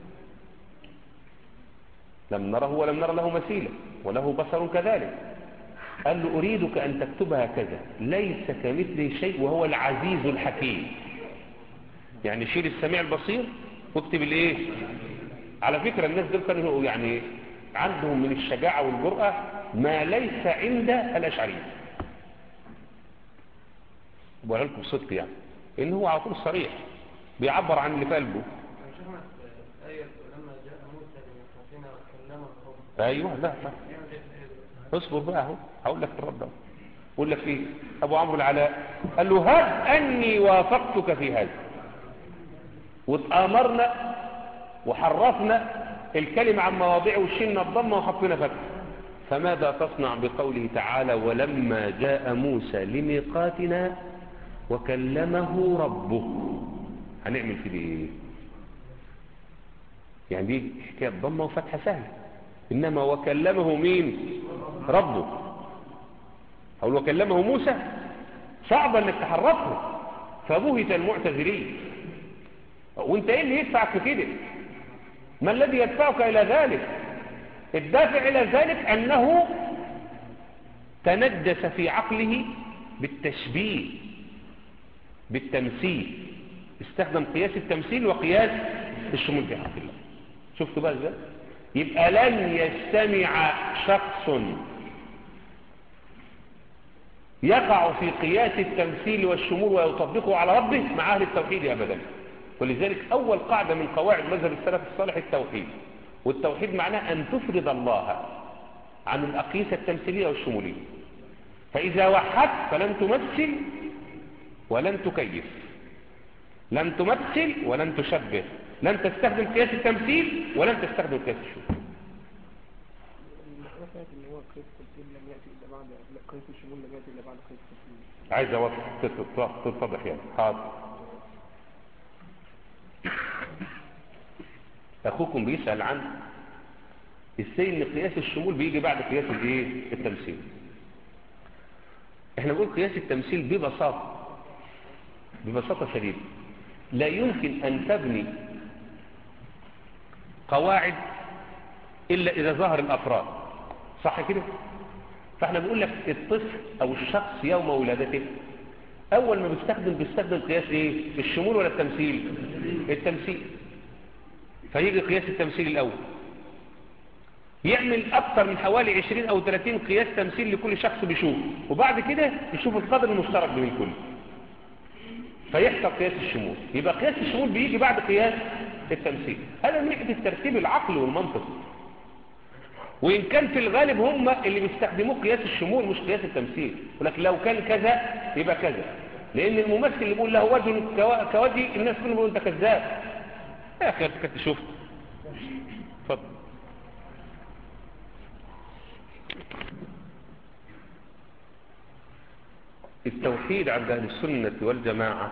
لم نره ولم نر له مثيلا وله بصر كذلك قال له أريدك أن تكتبها كذا ليس كمثله شيء وهو العزيز الحكيم يعني شيل السميع البصير واكتب الايه على فكرة الناس دول كانوا يعني عندهم من الشجاعة والجرأة ما ليس عند الأشعرية بقول لكم صدق يعني إن هو على طول صريح بيعبر عن اللي في قلبه شيخنا آية لما جاء موسى لميقاتنا وكلمه ربه ايوه لا لا اصبر بقى اهو هقول لك الرد اهو اقول لك ايه ابو عمرو العلاء قال له هب اني وافقتك في هذا واتامرنا وحرفنا الكلمه عن مواضعه وشلنا الضمه وحطينا فتح فماذا تصنع بقوله تعالى ولما جاء موسى لميقاتنا وكلمه ربه هنعمل في دي ايه يعني دي حكايه ضمه وفتحه سهله انما وكلمه مين ربه او وكلمه موسى صعب انك تحرفه فبهت المعتذرين وانت ايه اللي يدفعك في كده ما الذي يدفعك الى ذلك الدافع الى ذلك انه تندس في عقله بالتشبيه بالتمثيل استخدم قياس التمثيل وقياس الشمول في حق الله شفتوا بقى ازاي يبقى لن يستمع شخص يقع في قياس التمثيل والشمول ويطبقه على ربه مع أهل التوحيد أبدا ولذلك أول قاعدة من قواعد مذهب السلف الصالح التوحيد والتوحيد معناه أن تفرض الله عن الأقيسة التمثيلية والشمولية فإذا وحدت فلن تمثل ولن تكيف لن تمثل ولن تشبه لن تستخدم قياس التمثيل ولن تستخدم قياس الشمول المسألة اللي هو قياس التمثيل لم يأتي إلا بعد لا، قياس الشمول لم يأتي إلا بعد قياس التمثيل عايز اوضح تتضح يعني حاضر اخوكم بيسأل عن ازاي ان قياس الشمول بيجي بعد قياس الايه التمثيل احنا بنقول قياس التمثيل ببساطة ببساطة شديدة لا يمكن ان تبني قواعد الا اذا ظهر الافراد صح كده فاحنا بنقول لك الطفل او الشخص يوم ولادته اول ما بيستخدم بيستخدم قياس ايه الشمول ولا التمثيل التمثيل فيجي قياس التمثيل الاول يعمل اكثر من حوالي 20 او 30 قياس تمثيل لكل شخص بيشوفه وبعد كده يشوف القدر المشترك بين الكل فيحصل قياس الشمول يبقى قياس الشمول بيجي بعد قياس التمثيل هذا من ناحيه الترتيب العقلي والمنطقي وإن كان في الغالب هم اللي بيستخدموه قياس الشمول مش قياس التمثيل ولكن لو كان كذا يبقى كذا لأن الممثل اللي بيقول له وجه كوا- كوجه الناس كلهم بيقولوا أنت كذاب يا أخي أنت كنت شفت اتفضل التوحيد عند أهل السنة والجماعة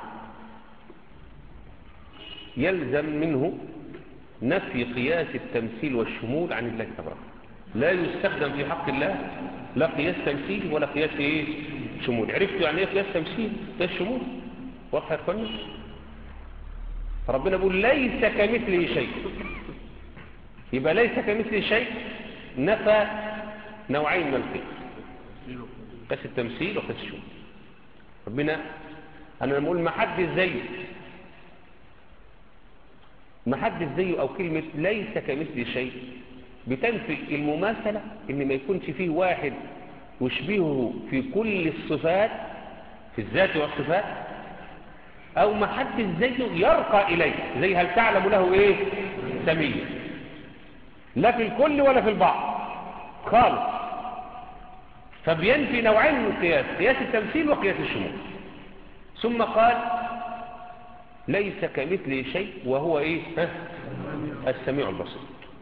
يلزم منه نفي قياس التمثيل والشمول عن الله تبارك لا يستخدم في حق الله لا قياس تمثيل ولا قياس ايه شمول عرفتوا يعني ايه قياس تمثيل قياس شمول واضح يا اخوانا ربنا بيقول ليس كمثله شيء يبقى ليس كمثله شيء نفى نوعين من القياس قياس التمثيل وقياس الشمول ربنا انا لما اقول ما حد زيه ما حد زيه او كلمة ليس كمثل شيء بتنفي المماثلة ان ما يكونش فيه واحد يشبهه في كل الصفات في الذات والصفات او ما حد زيه يرقى اليه زي هل تعلم له ايه سمية لا في الكل ولا في البعض خالص فبينفي نوعين من القياس قياس التمثيل وقياس الشمول ثم قال ليس كمثله شيء وهو ايه ها؟ السميع البصير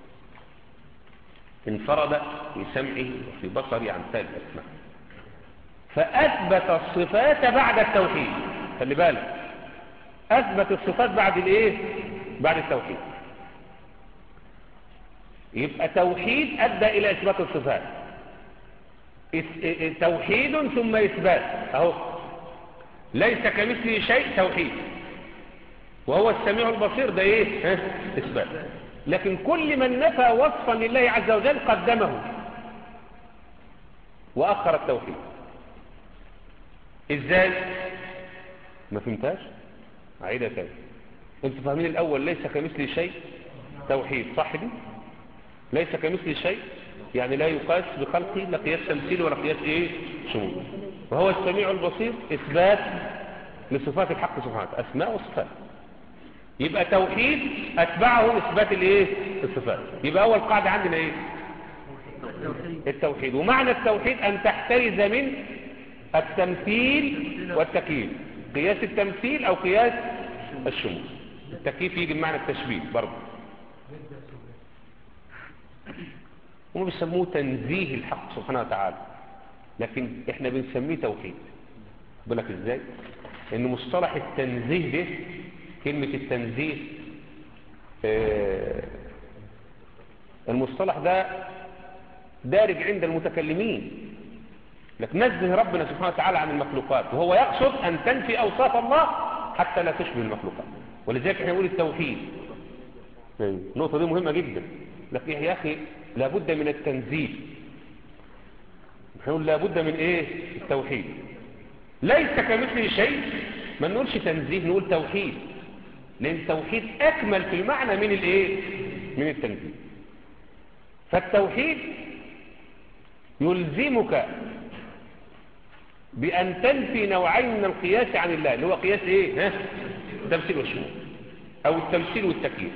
انفرد في سمعه وفي بصره عن سائر الاسماء فاثبت الصفات بعد التوحيد خلي بالك اثبت الصفات بعد الايه بعد التوحيد يبقى توحيد ادى الى اثبات الصفات إس- توحيد ثم اثبات اهو ليس كمثله شيء توحيد وهو السميع البصير ده ايه ها؟ اثبات لكن كل من نفى وصفا لله عز وجل قدمه واخر التوحيد ازاي ما فهمتهاش اعيدها تاني انتوا فاهمين الاول ليس كمثله شيء توحيد صح دي ليس كمثله شيء يعني لا يقاس بخلقه لا قياس تمثيل ولا قياس ايه شمول وهو السميع البصير اثبات لصفات الحق سبحانه وتعالى اسماء وصفات يبقى توحيد اتبعه اثبات الايه الصفات يبقى اول قاعده عندنا ايه التوحيد ومعنى التوحيد ان تحترز من التمثيل والتكييف قياس التمثيل او قياس الشمول التكييف يجي بمعنى التشبيه برضه هم بيسموه تنزيه الحق سبحانه وتعالى لكن احنا بنسميه توحيد بالك ازاي ان مصطلح التنزيه ده كلمة التنزيه آه، المصطلح ده دارج عند المتكلمين لك نزه ربنا سبحانه وتعالى عن المخلوقات وهو يقصد أن تنفي أوصاف الله حتى لا تشبه المخلوقات ولذلك احنا نقول التوحيد أيوة. النقطة دي مهمة جدا لكن يا أخي لابد من التنزيه نقول لابد من ايه التوحيد ليس كمثله شيء ما نقولش تنزيه نقول توحيد لان التوحيد اكمل في المعنى من الايه من التنزيه فالتوحيد يلزمك بأن تنفي نوعين من القياس عن الله اللي هو قياس ايه ها التمثيل والشمول او التمثيل والتكييف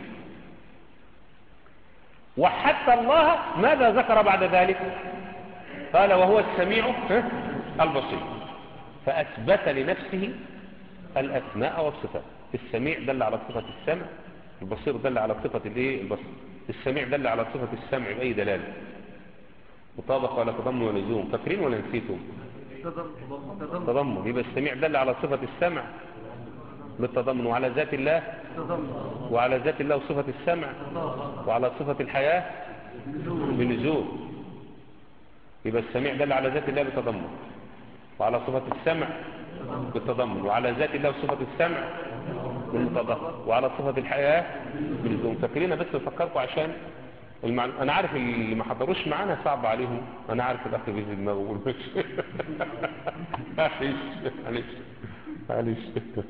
وحتى الله ماذا ذكر بعد ذلك قال وهو السميع ها؟ البصير فأثبت لنفسه الأسماء والصفات السميع دل على صفة السمع البصير دل على صفة الايه البصر السميع دل على صفة السمع بأي دلالة مطابقة ولا تضمن ولا لزوم فاكرين ولا نسيتم تضمن تضمن يبقى السميع دل على صفة السمع بالتضمن وعلى ذات الله تضمن وعلى ذات الله صفة السمع وعلى صفة الحياة بنزول يبقى السميع دل على ذات الله بتضمن وعلى صفة السمع بالتضمن وعلى ذات الله صفة السمع بالمتضمن وعلى صفة الحياة بنزول فاكرين بس بفكركم عشان المعن... انا عارف اللي ما حضروش معانا صعب عليهم انا عارف الاخ بيزي دماغه بيقول مش معلش معلش معلش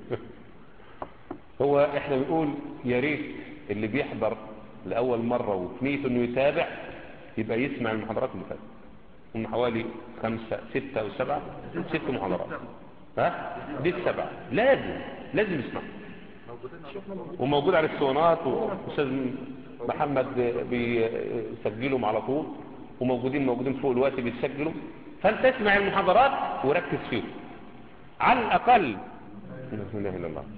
هو احنا بنقول يا ريت اللي بيحضر لاول مره وفي نيته انه يتابع يبقى يسمع المحاضرات اللي فاتت هم حوالي خمسة ستة أو سبعة ست محاضرات ها دي السبعة لازم لازم يسمع وموجود على الاسطوانات واستاذ محمد بيسجلهم على طول وموجودين موجودين فوق الوقت بيسجلوا فانت اسمع المحاضرات وركز فيهم على الاقل لا اله الا الله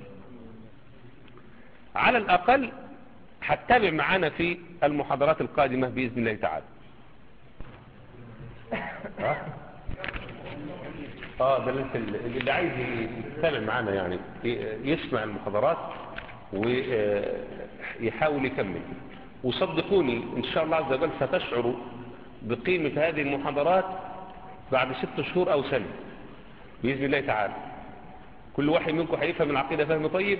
على الأقل هتتابع معانا في المحاضرات القادمة بإذن الله تعالى ها؟ اه ده اللي, انت- اللي عايز يتابع معانا يعني ي- يسمع المحاضرات ويحاول يكمل وصدقوني ان شاء الله عز وجل ستشعروا بقيمة هذه المحاضرات بعد ست شهور او سنة بإذن الله تعالى كل واحد منكم هيفهم العقيدة فهم طيب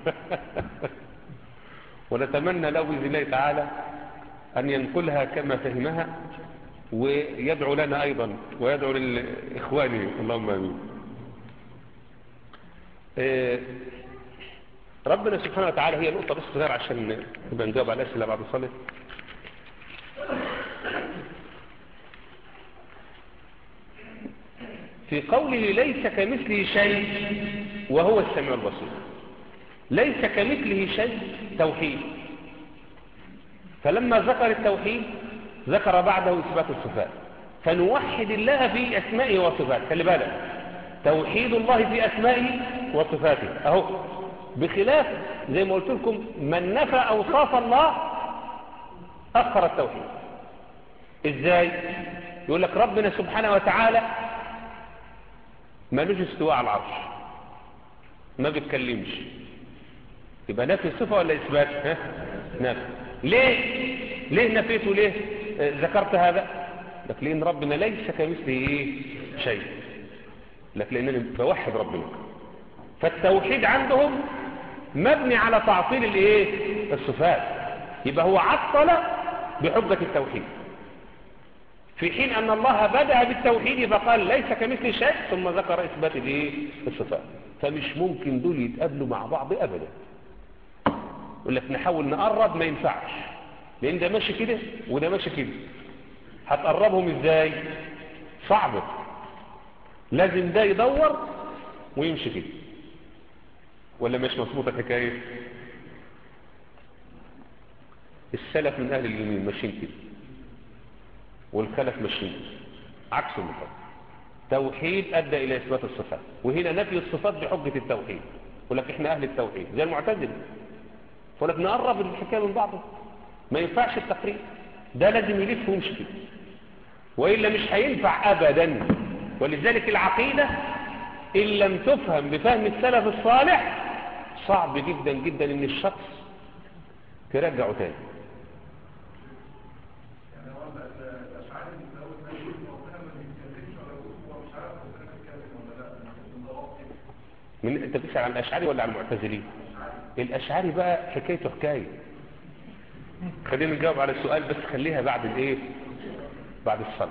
ونتمنى له بإذن الله تعالى أن ينقلها كما فهمها ويدعو لنا أيضا ويدعو لإخوانه اللهم آمين آه، ربنا سبحانه وتعالى هي نقطة بس صغيرة عشان نبقى نجاوب على الأسئلة بعد الصلاة في قوله ليس كمثله شيء وهو السميع البصير ليس كمثله شيء توحيد فلما ذكر التوحيد ذكر بعده إثبات الصفات فنوحد الله في أسمائه وصفاته خلي بالك توحيد الله في أسمائه وصفاته أهو بخلاف زي ما قلت لكم من نفى أوصاف الله أخر التوحيد إزاي يقول لك ربنا سبحانه وتعالى مالوش استواء على العرش ما بيتكلمش يبقى نفي صفة ولا إثبات ها؟ نفي ليه ليه نفيته ليه آه، ذكرت هذا لك لأن ربنا ليس كمثله إيه؟ شيء لك لأنني بوحد ربنا فالتوحيد عندهم مبني على تعطيل الايه الصفات يبقى هو عطل بحجة التوحيد في حين أن الله بدأ بالتوحيد فقال ليس كمثل شيء ثم ذكر إثبات الايه الصفات فمش ممكن دول يتقابلوا مع بعض أبدا يقول لك نحاول نقرب ما ينفعش لأن ده ماشي كده وده ماشي كده هتقربهم ازاي صعب لازم ده يدور ويمشي كده ولا مش مظبوطه الحكايه السلف من اهل اليمين ماشيين كده والخلف ماشيين كده عكس المفروض توحيد ادى الى اثبات الصفات وهنا نفي الصفات بحجه التوحيد يقول لك احنا اهل التوحيد زي المعتزله يقول لك نقرب الحكايه من بعضها ما ينفعش التقريب ده لازم يلف ويمشي كده والا مش هينفع ابدا ولذلك العقيده ان لم تفهم بفهم السلف الصالح صعب جدا جدا ان الشخص ترجعه تاني من انت بتسال عن الاشعري ولا عن المعتزلين الاشعري بقى حكايته حكايه خلينا نجاوب على السؤال بس خليها بعد الايه بعد الصلاه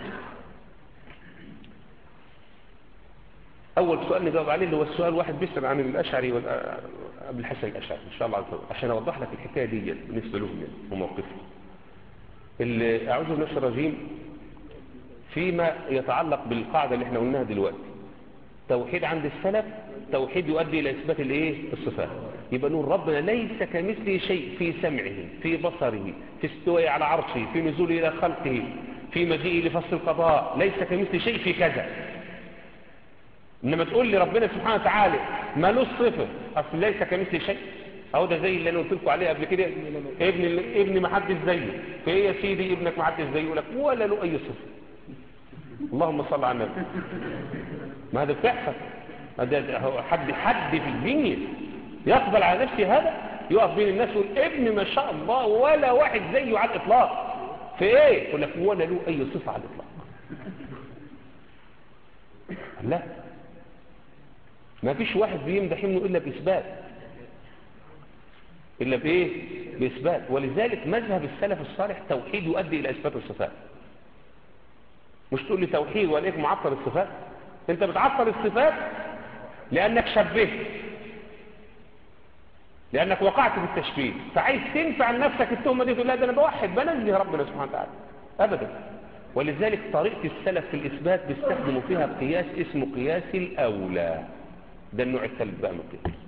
اول سؤال نجاوب عليه اللي هو السؤال واحد بيسال عن الاشعري ابو الحسن الاشعري ان شاء الله عز وجل عشان اوضح لك الحكايه دي بالنسبه لهم يعني وموقفهم اللي اعوذ بالله من الرجيم فيما يتعلق بالقاعده اللي احنا قلناها دلوقتي توحيد عند السلف توحيد يؤدي الى اثبات الايه الصفات يبقى نقول ربنا ليس كمثله شيء في سمعه في بصره في استوائه على عرشه في نزوله الى خلقه في مجيئه لفصل القضاء ليس كمثله شيء في كذا انما تقول لي ربنا سبحانه وتعالى مالوش صفه اصل ليس كمثل شيء اهو ده زي اللي انا قلت لكم عليه قبل كده ابن ابن ما حدش زيه فايه يا سيدي ابنك ما حدش زيه يقول لك ولا له اي صفه اللهم صل على النبي ما هذا بتحصل هذا هو حد حد في الدنيا يقبل على نفسه هذا يقف بين الناس يقول ابن ما شاء الله ولا واحد زيه على الاطلاق في ايه يقول لك ولا له اي صفه على الاطلاق لا ما فيش واحد بيمدح ابنه إلا بإثبات إلا بإيه؟ بإثبات ولذلك مذهب السلف الصالح توحيد يؤدي إلى إثبات الصفات مش تقول لي توحيد وليك معطل الصفات انت بتعطل الصفات لأنك شبهت لأنك وقعت في التشبيه فعايز تنفع لنفسك التهمة دي تقول لا ده أنا بوحد بنزه ربنا سبحانه وتعالى أبدا ولذلك طريقة السلف في الإثبات بيستخدموا فيها قياس اسمه قياس الأولى ده النوع الثالث بقى من القياس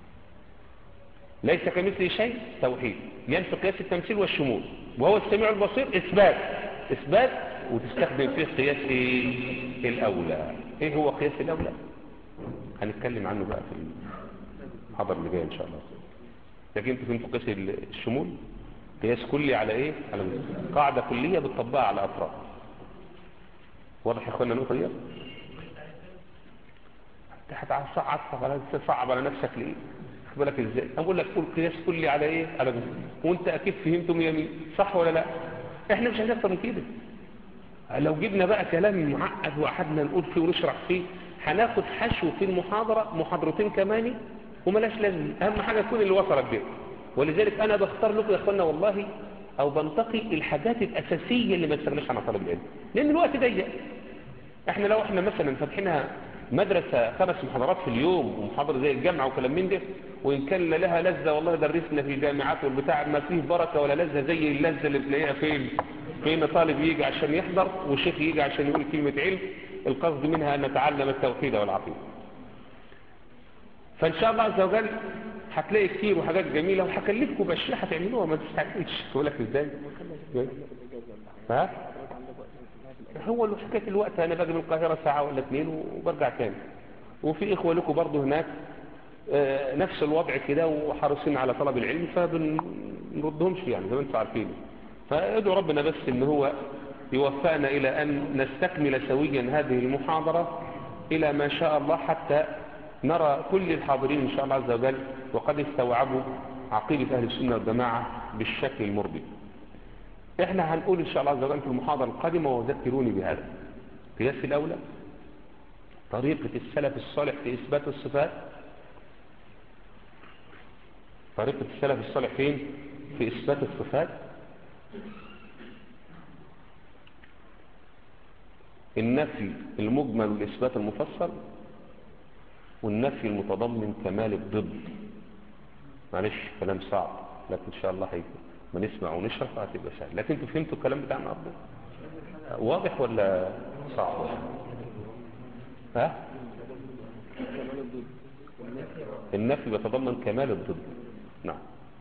ليس كمثله شيء توحيد ينفي قياس التمثيل والشمول وهو السميع البصير إثبات إثبات وتستخدم فيه قياس إيه؟ الأولى إيه هو قياس الأولى هنتكلم عنه بقى في الحضر اللي جاي إن شاء الله لكن انتوا فهمتوا قياس الشمول قياس كلي على ايه على قاعدة كلية بتطبقها على أفراد واضح يا اخوانا النقطة دي هتصعب على تصعب على نفسك ليه خد بالك ازاي اقول لك قول قياس كلي على ايه على جزء وانت اكيد فهمتم يمين صح ولا لا احنا مش عايزين اكتر من كده لو جبنا بقى كلام معقد وقعدنا نقول فيه ونشرح فيه هناخد حشو في المحاضرة محاضرتين كمان وملاش لازم اهم حاجة تكون اللي وصلت بيه ولذلك انا بختار لكم يا اخوانا والله او بنتقي الحاجات الاساسية اللي ما تستغنيش عنها طالب العلم لان الوقت ضيق احنا لو احنا مثلا فاتحينها مدرسة خمس محاضرات في اليوم ومحاضرة زي الجامعة وكلام من ده وإن كان لها لذة والله درسنا في الجامعات والبتاع ما فيه بركة ولا لذة زي اللذة اللي بتلاقيها فين فين طالب يجي عشان يحضر وشيخ يجي عشان يقول كلمة علم القصد منها أن نتعلم التوحيد والعقيدة فإن شاء الله عز وجل هتلاقي كتير وحاجات جميلة وهكلفكم بأشياء هتعملوها ما تستعجلش تقول لك ازاي ها هو اللي حكايه الوقت انا باجي من القاهره ساعه ولا اتنين وبرجع تاني وفي اخوه لكم برضه هناك آه، نفس الوضع كده وحريصين على طلب العلم فبنردهمش يعني زي ما انتم عارفين فادعوا ربنا بس ان هو يوفقنا الى ان نستكمل سويا هذه المحاضره الى ما شاء الله حتى نرى كل الحاضرين ان شاء الله عز وجل وقد استوعبوا عقيده اهل السنه والجماعه بالشكل المرضي احنا هنقول ان شاء الله عز وجل في المحاضره القادمه وذكروني بهذا قياس الاولى طريقه السلف الصالح في اثبات الصفات طريقه السلف الصالح فين في اثبات الصفات النفي المجمل والاثبات المفصل والنفي المتضمن كمال الضد معلش كلام صعب لكن ان شاء الله هيكون ما نسمع ونشرح هتبقى سهل لكن انتوا فهمتوا الكلام بتاع النهارده واضح ولا صعب ها النفي بيتضمن كمال الضد نعم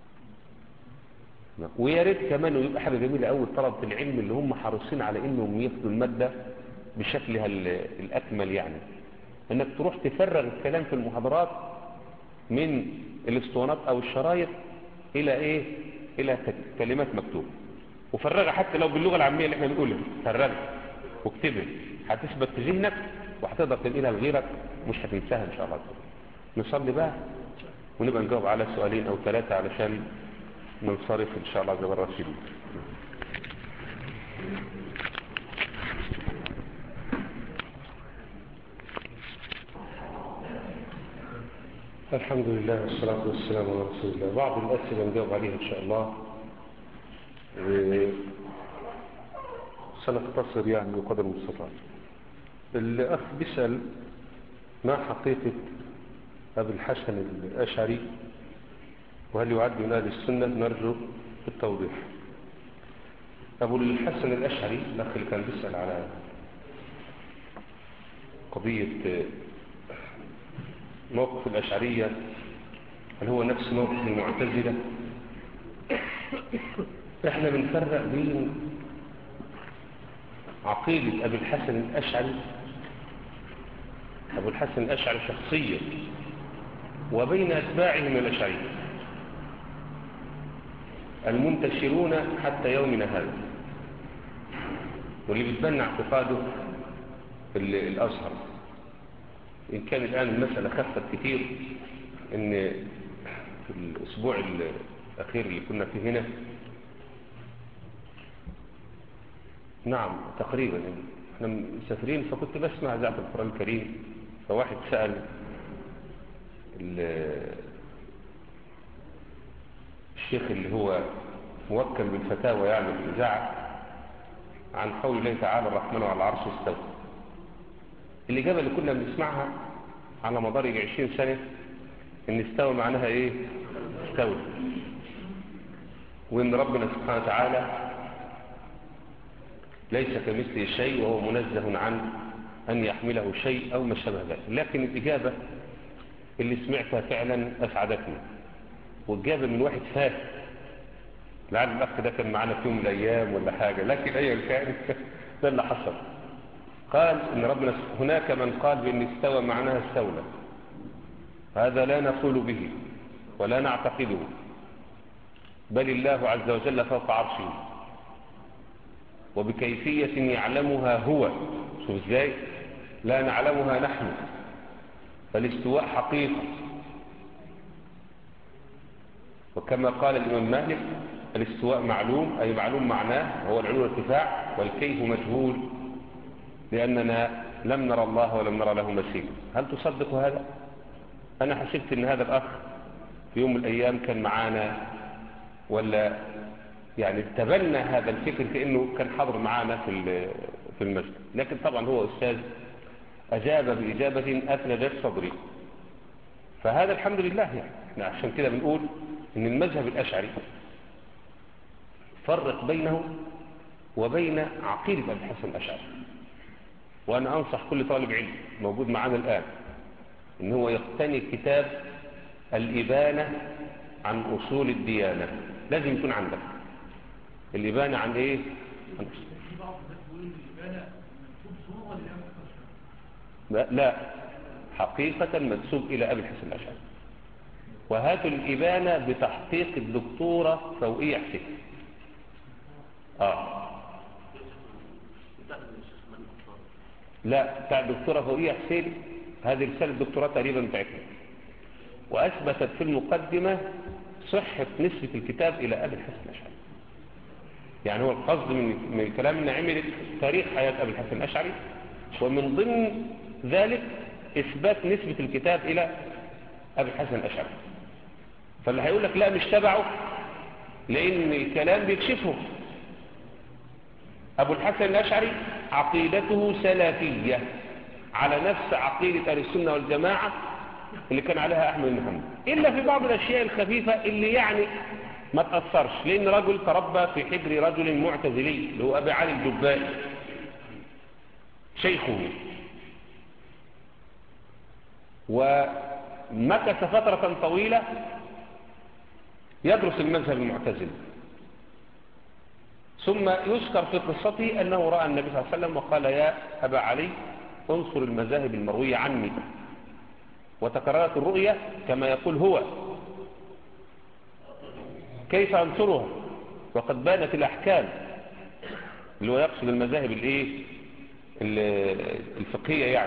نعم. ويا ريت كمان يبقى حاجه جميله قوي طلبه العلم اللي هم حريصين على انهم ياخدوا الماده بشكلها ال- الاكمل يعني انك تروح تفرغ الكلام في المحاضرات من الاسطوانات او الشرايط الى ايه الى ك- كلمات مكتوبه وفرغها حتى لو باللغه العاميه اللي احنا بنقولها فرغها واكتبها هتثبت في ذهنك وهتقدر تنقلها لغيرك مش هتنساها ان شاء الله نصلي بقى ونبقى نجاوب على سؤالين او ثلاثه علشان ننصرف ان شاء الله عز وجل راشدين الحمد لله والصلاة والسلام على رسول الله بعض الأسئلة نجاوب عليها إن شاء الله و- سنختصر يعني بقدر المستطاع الأخ بيسأل ما حقيقة أبي الحسن الأشعري وهل يعد من أهل السنة نرجو التوضيح أبو الحسن الأشعري الأخ اللي كان بيسأل على قضية موقف الأشعرية هل هو نفس موقف المعتزلة احنا بنفرق بين عقيدة أبي الحسن الأشعري أبو الحسن الأشعري شخصيا وبين أتباعه من الأشعرية المنتشرون حتى يومنا هذا واللي بيتبنى اعتقاده ال- الأزهر إن كان الآن المسألة خفت كتير إن في الأسبوع الأخير اللي كنا فيه هنا نعم تقريبا يعني احنا مسافرين فكنت بسمع إذاعة القرآن الكريم فواحد سأل ال- الشيخ اللي هو موكل بالفتاوى يعني في الإذاعة عن قول الله تعالى الرحمن على العرش استوى الإجابة اللي كنا بنسمعها على مدار يجي 20 سنة إن استوى معناها إيه؟ استوى وإن ربنا سبحانه وتعالى ليس كمثله شيء وهو منزه عن أن يحمله شيء أو ما شابه ذلك لكن الإجابة اللي سمعتها فعلا أسعدتني والإجابة من واحد فاهم لعل الأخ ده كان معنا في يوم من الأيام ولا حاجة لكن أيا كان ده اللي حصل قال إن ربنا هناك من قال بأن استوى معناها استولى هذا لا نقول به ولا نعتقده بل الله عز وجل فوق عرشه وبكيفية يعلمها هو شوف ازاي لا نعلمها نحن فالاستواء حقيقة وكما قال الإمام مالك الاستواء معلوم أي معلوم معناه هو العلو والارتفاع والكيف مجهول لأننا لم نرى الله ولم نرى له مثيل هل تصدق هذا؟ أنا حسبت أن هذا الأخ في يوم من الأيام كان معانا ولا يعني تبنى هذا الفكر كأنه كان حاضر معانا في في المسجد لكن طبعا هو أستاذ أجاب بإجابة أثلجت صدري فهذا الحمد لله يعني احنا عشان كده بنقول ان المذهب الأشعري فرق بينه وبين عقيدة أبي الحسن الأشعري وأنا أنصح كل طالب علم موجود معانا الآن إن هو يقتني كتاب الإبانة عن أصول الديانة لازم يكون عندك الإبانة عن إيه؟ عن أصول. في بعض الناس بيقول الإبانة منسوب صورة للإمام الأشعري لا- لا حقيقة منسوب إلى أبي الحسن الأشعري وهاتوا الإبانة بتحقيق الدكتورة فوقية حسين آه لا بتاع الدكتورة فوقية حسين هذه رسالة الدكتوراه تقريبا بتاعتنا وأثبتت في المقدمة صحة نسبة الكتاب إلى أبي الحسن الأشعري يعني هو القصد من من الكلام ان عمل تاريخ حياة أبي الحسن الأشعري ومن ضمن ذلك إثبات نسبة الكتاب إلى أبي الحسن الأشعري فاللي هيقول لك لا مش تبعه لأن الكلام بيكشفه أبو الحسن الأشعري عقيدته سلفية على نفس عقيدة أهل السنة والجماعة اللي كان عليها أحمد بن محمد إلا في بعض الأشياء الخفيفة اللي يعني ما تأثرش لأن رجل تربى في حجر رجل معتزلي اللي هو أبي علي الجبائي شيخه ومكث فترة طويلة يدرس المذهب المعتزلي ثم يذكر في قصته أنه رأى النبي صلى الله عليه وسلم وقال يا أبا علي انصر المذاهب المروية عني وتكررت الرؤية كما يقول هو كيف أنصرها وقد بانت الأحكام اللي هو يقصد المذاهب الايه ال- الفقهية يعني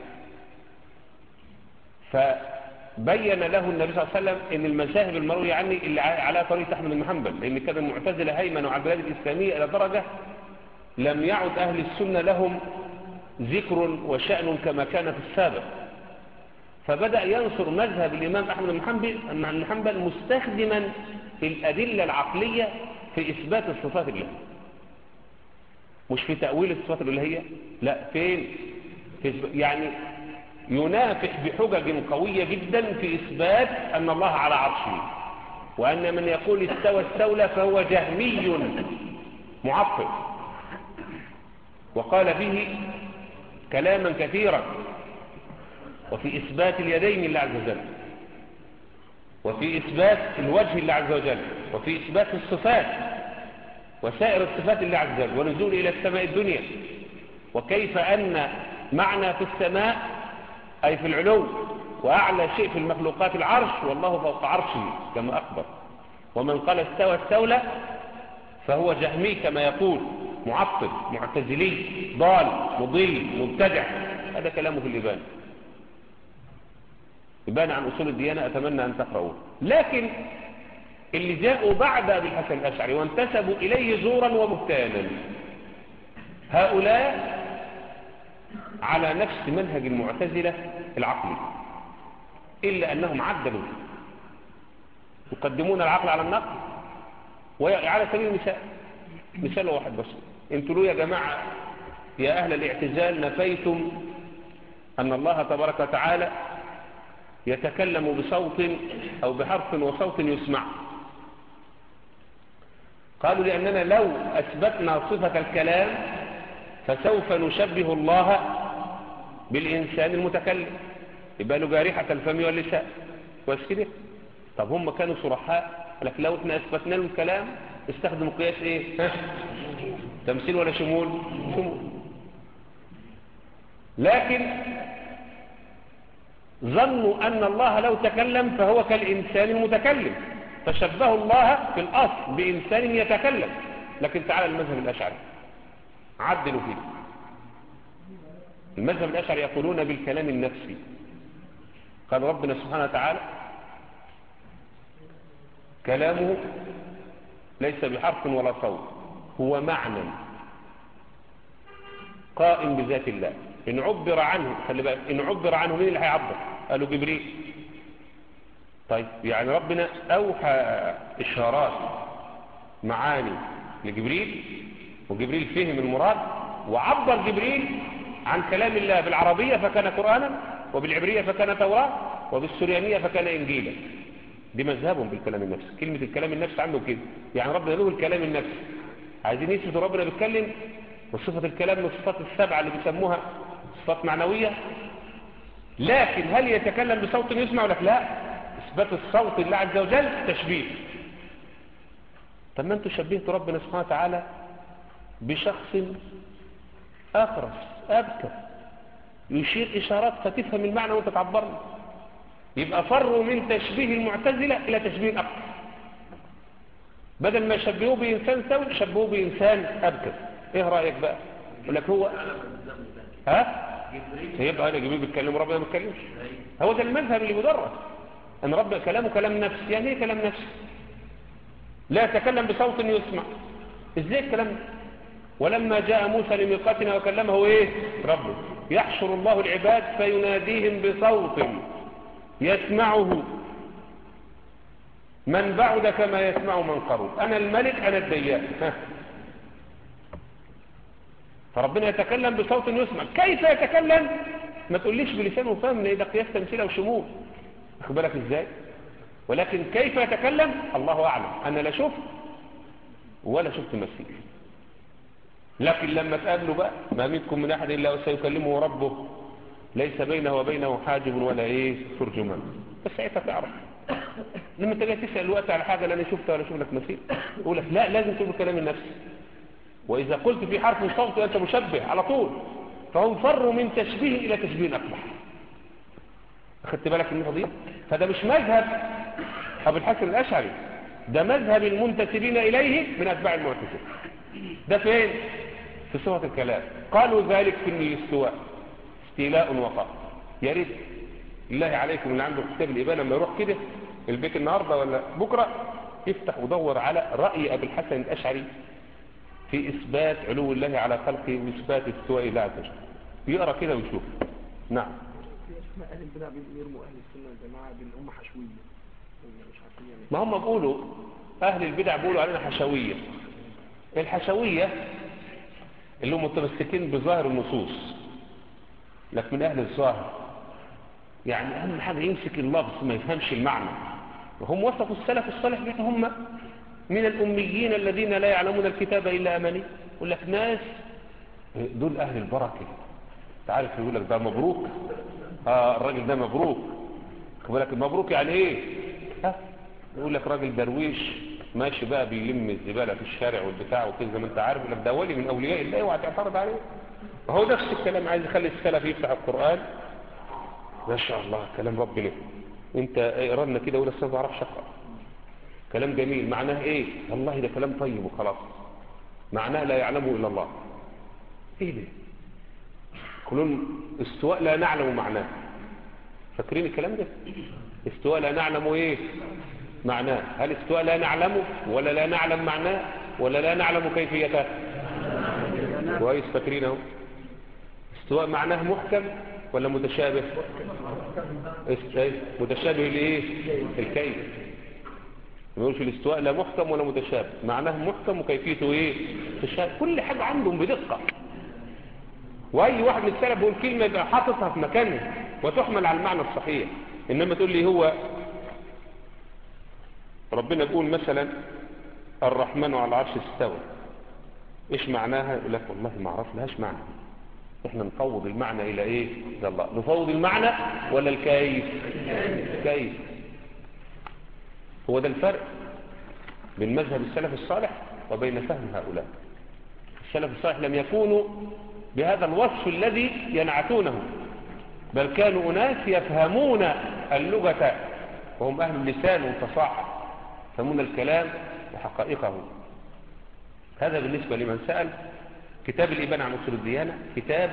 فبين له النبي صلى الله عليه وسلم ان المذاهب المروية عني اللي ع- على طريقة أحمد بن حنبل لأن كان المعتزلة هيمنوا على البلاد الإسلامية إلى درجة لم يعد أهل السنة لهم ذكر وشأن كما كان في السابق فبدأ ينصر مذهب الإمام أحمد بن حنبل بن حنبل مستخدما الأدلة العقلية في إثبات الصفات الله مش في تأويل الصفات الإلهية لا فين في إثبات- يعني ينافح بحجج قوية جدا في إثبات أن الله على عرشه وأن من يقول استوى استولى فهو جهمي معطل وقال به كلاما كثيرا وفي إثبات اليدين لله عز وجل وفي إثبات الوجه لله عز وجل وفي إثبات الصفات وسائر الصفات لله عز وجل ونزول إلى السماء الدنيا وكيف أن معنى في السماء أي في العلو وأعلى شيء في المخلوقات العرش والله فوق عرشه كما أخبر ومن قال استوى استولى فهو جهمي كما يقول معطل معتزلي ضال مضل مبتدع هذا كلامه في الإبانة إبانة عن أصول الديانة أتمنى أن تقرأوه لكن اللي جاءوا بعد أبي الحسن الأشعري وانتسبوا إليه زورا وبهتانا هؤلاء على نفس منهج المعتزلة العقلي إلا أنهم عدلوا يقدمون العقل على النقل وعلى سبيل المثال مثال واحد بس انتوا له يا جماعة يا أهل الاعتزال نفيتم أن الله تبارك وتعالى يتكلم بصوت أو بحرف وصوت يسمع قالوا لأننا لو أثبتنا صفة الكلام فسوف نشبه الله بالإنسان المتكلم يبقى له جارحة الفم واللسان كويس كده طب هم كانوا صرحاء لك لو احنا اثبتنا له الكلام استخدموا قياس ايه ها؟ تمثيل ولا شمول شمول لكن ظنوا أن الله لو تكلم فهو كالإنسان المتكلم فشبهوا الله في الأصل بإنسان يتكلم لكن تعالى المذهب الأشعري عدلوا فيه المذهب الأشعري يقولون بالكلام النفسي قال ربنا سبحانه وتعالى كلامه ليس بحرف ولا صوت هو معنى قائم بذات الله إن عبر عنه خلي بالك إن عبر عنه مين اللي هيعبر قالوا جبريل طيب يعني ربنا أوحى إشارات معاني لجبريل وجبريل فهم المراد وعبر جبريل عن كلام الله بالعربية فكان قرآنا وبالعبرية فكان توراة وبالسريانية فكان إنجيلا دي مذهبهم بالكلام النفسي كلمة الكلام النفسي عنده كده يعني ربنا له الكلام النفسي عايزين يثبتوا ربنا بيتكلم وصفة الكلام من الصفات السبعة اللي بيسموها صفات معنوية لكن هل يتكلم بصوت يسمع لك لا إثبات الصوت لله عز وجل تشبيه طب ما انتوا شبهتوا ربنا سبحانه وتعالى بشخص أخرس أبكر يشير إشارات فتفهم المعنى وانت تعبرنا يبقى فروا من تشبيه المعتزلة إلى تشبيه أكثر بدل ما يشبهوه بإنسان سوي شبهوه بإنسان أبكر إيه رأيك بقى يقول لك هو ها يبقى أنا جبريل بيتكلم ربنا ما بيتكلمش هو ده المذهب اللي بيدرس أن رب كلامه كلام نفس يعني إيه كلام نفس لا يتكلم بصوت يسمع إزاي الكلام ده ولما جاء موسى لميقاتنا وكلمه إيه ربه يحشر الله العباد فيناديهم بصوت يسمعه من بعد كما يسمع من قرب أنا الملك أنا الديان فربنا يتكلم بصوت يسمع كيف يتكلم ما تقوليش بلسانه فهم ده قياس تمثيل أو شمول أخذ بالك إزاي ولكن كيف يتكلم الله أعلم أنا لا شفت ولا شفت مثيل لكن لما تقابله بقى ما منكم من أحد إلا وسيكلمه ربه ليس بينه وبينه حاجب ولا إيه ترجمان بس ساعتها تعرف لما انت جاي تسأل الوقت على حاجة لا أنا شفتها ولا أشوف لك مثيل يقول لك لا لازم تقول كلام النفس وإذا قلت في حرف من صوت أنت مشبه على طول فهو فر من تشبيه إلى تشبيه أكبر أخدت بالك من دي فده مش مذهب أبو الحسن الأشعري ده مذهب المنتسبين إليه من أتباع المعتزلة ده فين في صفة الكلام قالوا ذلك في الاستواء استيلاء وقاء يا ريت الله عليكم اللي عنده كتاب الإبانة لما يروح كده البيت النهاردة ولا بكرة يفتح ودور على رأي أبي الحسن الأشعري في إثبات علو الله على خلقه وإثبات استواء الله عز وجل يقرأ كده ويشوف نعم أهل البدع بيرموا أهل السنة والجماعة بأن هم حشوية مش عارفين يعني ما هم بيقولوا أهل البدع بيقولوا علينا حشوية الحشوية اللي هم متمسكين بظاهر النصوص لكن من أهل الظاهر يعني أهم حاجة يمسك اللفظ ما يفهمش المعنى وهم وصفوا السلف الصالح بأن هم من الأميين الذين لا يعلمون الكتاب إلا أماني يقول لك ناس دول أهل البركة تعرف يقول لك ده مبروك آه الراجل ده مبروك خد بالك مبروك يعني ايه ها يقول لك راجل درويش ماشي بقى بيلم الزباله في الشارع والبتاع وكده زي ما انت عارف يقول لك ده ولي من اولياء الله اوعى تعترض عليه وهو نفس الكلام عايز يخلي السلف يفتح القران ما شاء الله كلام ربنا انت اقرا لنا كده ولا استاذ اعرفش اقرا كلام جميل معناه ايه والله ده كلام طيب وخلاص معناه لا يعلمه الا الله ايه ده يقولون استواء لا نعلم معناه فاكرين الكلام ده استواء لا نعلم ايه معناه هل استواء لا نعلمه ولا لا نعلم معناه ولا لا نعلم كيفيته كويس فاكرين اهو استواء معناه محكم ولا متشابه است- متشابه لايه الكيف ما يقولش الاستواء لا محكم ولا متشابه معناه محكم وكيفيته ايه متشابه كل حاجه عندهم بدقه واي واحد من السلف بيقول كلمه يبقى حاططها في مكانها وتحمل على المعنى الصحيح انما تقول لي هو ربنا يقول مثلا الرحمن على العرش استوى ايش معناها يقول لك والله ما اعرف لهاش معنى احنا نفوض المعنى الى ايه الى الله نفوض المعنى ولا الكيف كيف هو ده الفرق بين مذهب السلف الصالح وبين فهم هؤلاء السلف الصالح لم يكونوا بهذا الوصف الذي ينعتونه بل كانوا أناس يفهمون اللغة وهم أهل اللسان والفصاحة يفهمون الكلام وحقائقه هذا بالنسبة لمن سأل كتاب الإبانة عن أصول الديانة كتاب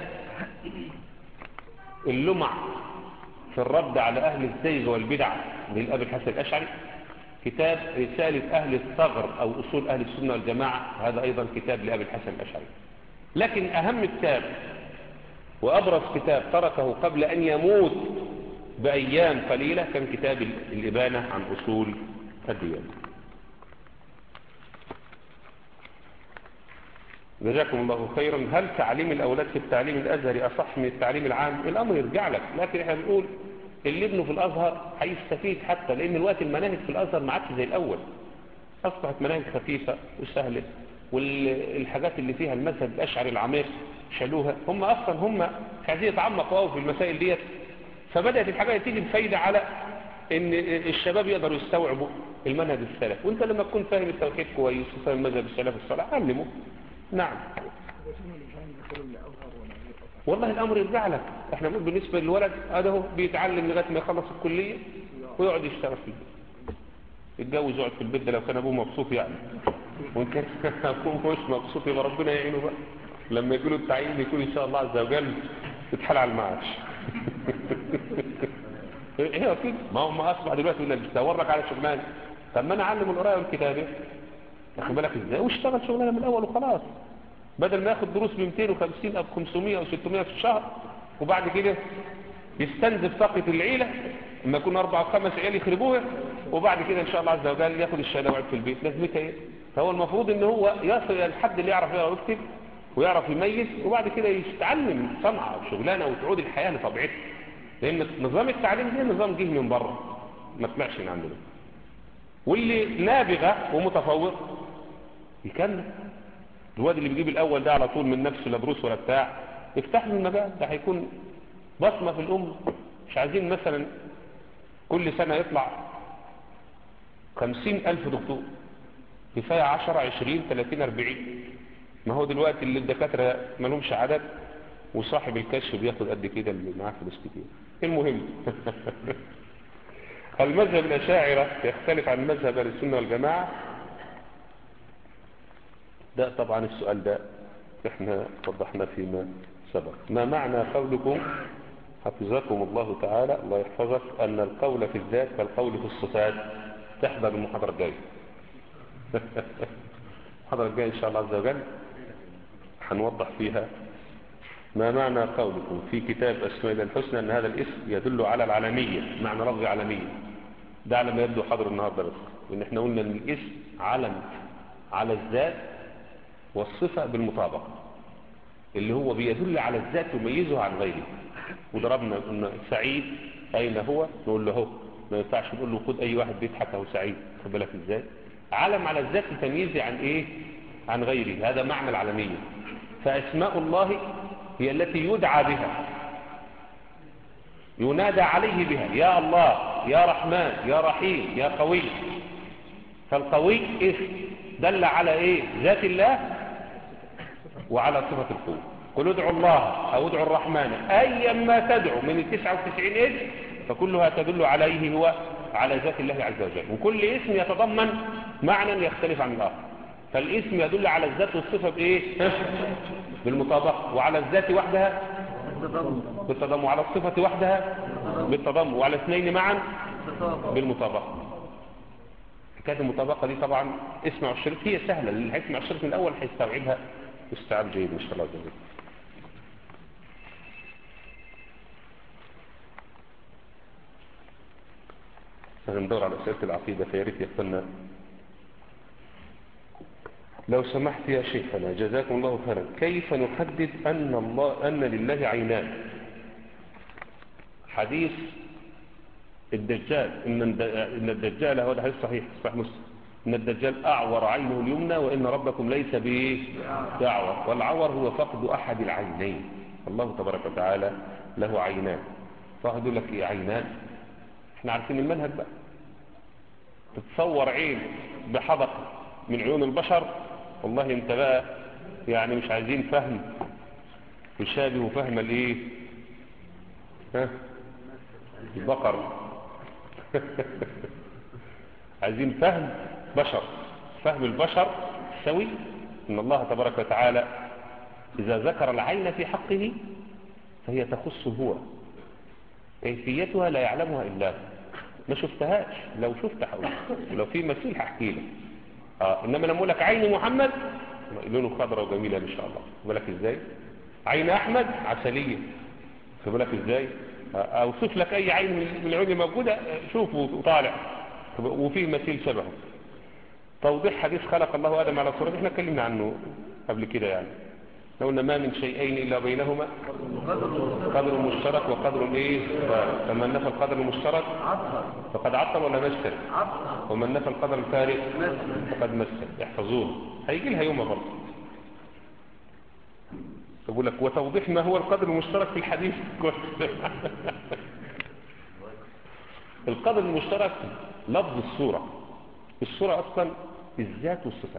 اللمع في الرد على أهل الزيغ والبدع للأب الحسن الأشعري كتاب رسالة أهل الثغر أو أصول أهل السنة والجماعة هذا أيضا كتاب لأبي الحسن الأشعري لكن أهم كتاب وأبرز كتاب تركه قبل أن يموت بأيام قليلة كان كتاب الإبانة عن أصول الديانة جزاكم الله خيرا هل تعليم الأولاد في التعليم الأزهري أصح من التعليم العام الأمر يرجع لك لكن احنا بنقول اللي ابنه في الأزهر هيستفيد حتى لأن الوقت المناهج في الأزهر ما عادش زي الأول أصبحت مناهج خفيفة وسهلة والحاجات اللي فيها المذهب الأشعري العميق شالوها هم أصلا هم مش عايزين يتعمقوا قوي في المسائل ديت فبدأت الحاجات تيجي بفايدة على ان الشباب يقدروا يستوعبوا المنهج السلف وانت لما تكون فاهم التوحيد كويس وفاهم مذهب السلف الصالح علمه نعم بس انا مش عايز يدخلوا اللي اظهر ولا يقطع والله الامر يرجع لك احنا بنقول بالنسبه للولد هذا هو بيتعلم لغايه ما يخلص الكليه ويقعد يشتغل في البيت يتجوز يقعد في البيت ده لو كان ابوه مبسوط يعني وان كان ابوه مش مبسوط يبقى ربنا يعينه بقى لما يجي له التعيين يكون ان شاء الله عز وجل يتحال على المعاش ايه كده ما هو ما اصبح دلوقتي يقول لك بدور لك على شغلانه طب ما انا اعلم القرايه والكتابه واخد بالك ازاي واشتغل شغلانه من الاول وخلاص بدل ما ياخد دروس ب 250 او ب 500 او 600 في الشهر وبعد كده يستنزف طاقه العيله لما يكون اربع او خمس عيال يخربوها وبعد كده ان شاء الله عز وجل ياخد الشهاده ويقعد في البيت لازمتها ايه فهو المفروض ان هو يصل الى الحد اللي يعرف يقرا ويكتب ويعرف يميز وبعد كده يتعلم صنعه او شغلانه وتعود الحياه لطبيعتها لان نظام التعليم ده نظام جه من بره ما طلعش من عندنا واللي نابغه ومتفوق يكمل الواد اللي بيجيب الاول ده على طول من نفسه لا دروس ولا بتاع افتح له المجال ده هيكون بصمه في الامه مش عايزين مثلا كل سنه يطلع خمسين ألف دكتور كفاية عشرة عشرين ثلاثين أربعين ما هو دلوقتي اللي الدكاترة ما لهمش عدد وصاحب الكشف بياخد قد كده اللي معاه فلوس كتير المهم المذهب الأشاعرة يختلف عن مذهب أهل السنة والجماعة ده طبعا السؤال ده احنا وضحنا فيما سبق ما معنى قولكم حفظكم الله تعالى الله يحفظك أن القول في الذات كالقول في الصفات تحضر المحاضرة الجاية المحاضرة الجاية إن شاء الله عز وجل هنوضح فيها ما معنى قولكم في كتاب أسماء الله الحسنى أن هذا الاسم يدل على العالمية معنى لفظ عالمية ده على ما يبدو حاضر النهاردة بس وإن احنا قلنا أن الاسم علم على الذات والصفة بالمطابقة اللي هو بيدل على الذات ويميزه عن غيره وضربنا قلنا سعيد أين هو نقول له هو ما ينفعش نقول له خد أي واحد بيضحك أهو سعيد خد بالك إزاي علم على الذات تمييزه عن إيه عن غيره هذا معنى العالمية فأسماء الله هي التي يدعى بها ينادى عليه بها يا الله يا رحمن يا رحيم يا قوي فالقوي اسم دل على ايه ذات الله وعلى صفة القوة قل ادعوا الله او ادعوا الرحمن ايا ما تدعو من التسعة وتسعين اسم فكلها تدل عليه هو على ذات الله عز وجل وكل اسم يتضمن معنى يختلف عن الاخر فالاسم يدل على الذات والصفة بايه بالمطابقة وعلى الذات وحدها بالتضم وعلى الصفة وحدها بالتضم وعلى اثنين معا بالمطابقة حكاية المطابقة دي طبعا اسمع الشريط هي سهلة اللي هيسمع الشريط من الأول هيستوعبها استيعاب جيد إن شاء الله عز وجل هندور على أسئلة العقيدة فياريت يقولنا لو سمحت يا شيخنا جزاكم الله خيرا كيف نحدد أن الله أن لله عينان حديث الدجال إن إن الدجال هو الحديث صحيح صحيح مسلم إن الدجال أعور عينه اليمنى وإن ربكم ليس به بأعور والعور هو فقد أحد العينين الله تبارك وتعالى له عينان فواحد يقول لك إيه عينان احنا عارفين المنهج بقى تتصور عين بحدقة من عيون البشر والله انت بقى يعني مش عايزين فهم يشابه فهم الايه ها البقر عايزين فهم بشر فهم البشر سوي ان الله تبارك وتعالى اذا ذكر العين في حقه فهي تخص هو كيفيتها لا يعلمها الا هو ما شفتهاش لو شفت حول ولو في مثيل هحكي لك اه انما لما اقول لك عين محمد لونه خضراء وجميله ان شاء الله بالك ازاي عين احمد عسليه بالك ازاي اوصف لك اي عين من العيون الموجوده شوفه وطالع وفيه مثيل شبهه توضيح حديث خلق الله ادم على صورته احنا اتكلمنا عنه قبل كده يعني لو قلنا ما من شيئين إلا بينهما قدر مشترك وقدر ايه فارق فمن نفى القدر المشترك فقد عطل ولا مثل ومن نفى القدر الفارق فقد مثل يحفظون هيجي لها يوم برضه يقول لك وتوضيح ما هو القدر المشترك في الحديث القدر المشترك لفظ الصورة الصورة أصلا الذات والصفات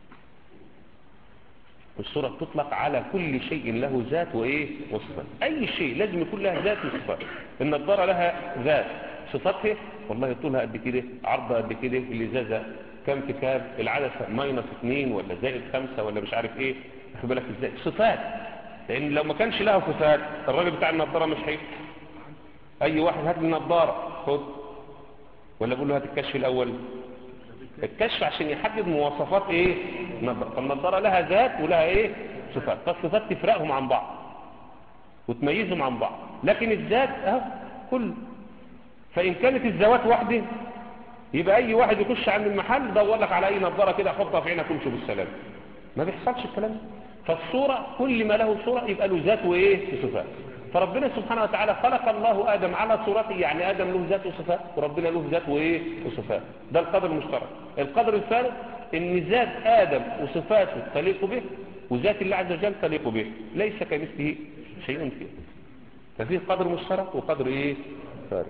الصورة بتطلق على كل شيء له ذات وإيه وصفات أي شيء لازم يكون لها ذات وصفات النضارة لها ذات صفاتها والله طولها قد كده عرضها قد كده الإزازة كم في كام العدسة ماينس اتنين ولا زائد خمسة ولا مش عارف إيه واخد بالك إزاي صفات لأن لو ما كانش لها صفات الراجل بتاع النضارة مش هيفتح أي واحد هات لي نضارة خد ولا بقول له هات الكشف الأول الكشف عشان يحدد مواصفات ايه نظر فالنظارة لها ذات ولها ايه صفات فالصفات تفرقهم عن بعض وتميزهم عن بعض لكن الذات اهو كل فان كانت الذوات واحدة يبقى اي واحد يخش عند المحل يدور لك على اي نظارة كده حطها في عينك وامشي بالسلام ما بيحصلش الكلام ده فالصورة كل ما له صورة يبقى له ذات وايه وصفات فربنا سبحانه وتعالى خلق الله آدم على صورته يعني آدم له ذات وصفات وربنا له ذات وإيه وصفات ده القدر المشترك القدر الثالث إن ذات آدم وصفاته تليق به وذات الله عز وجل تليق به ليس كمثله شيء فيه ففيه قدر مشترك وقدر إيه فارق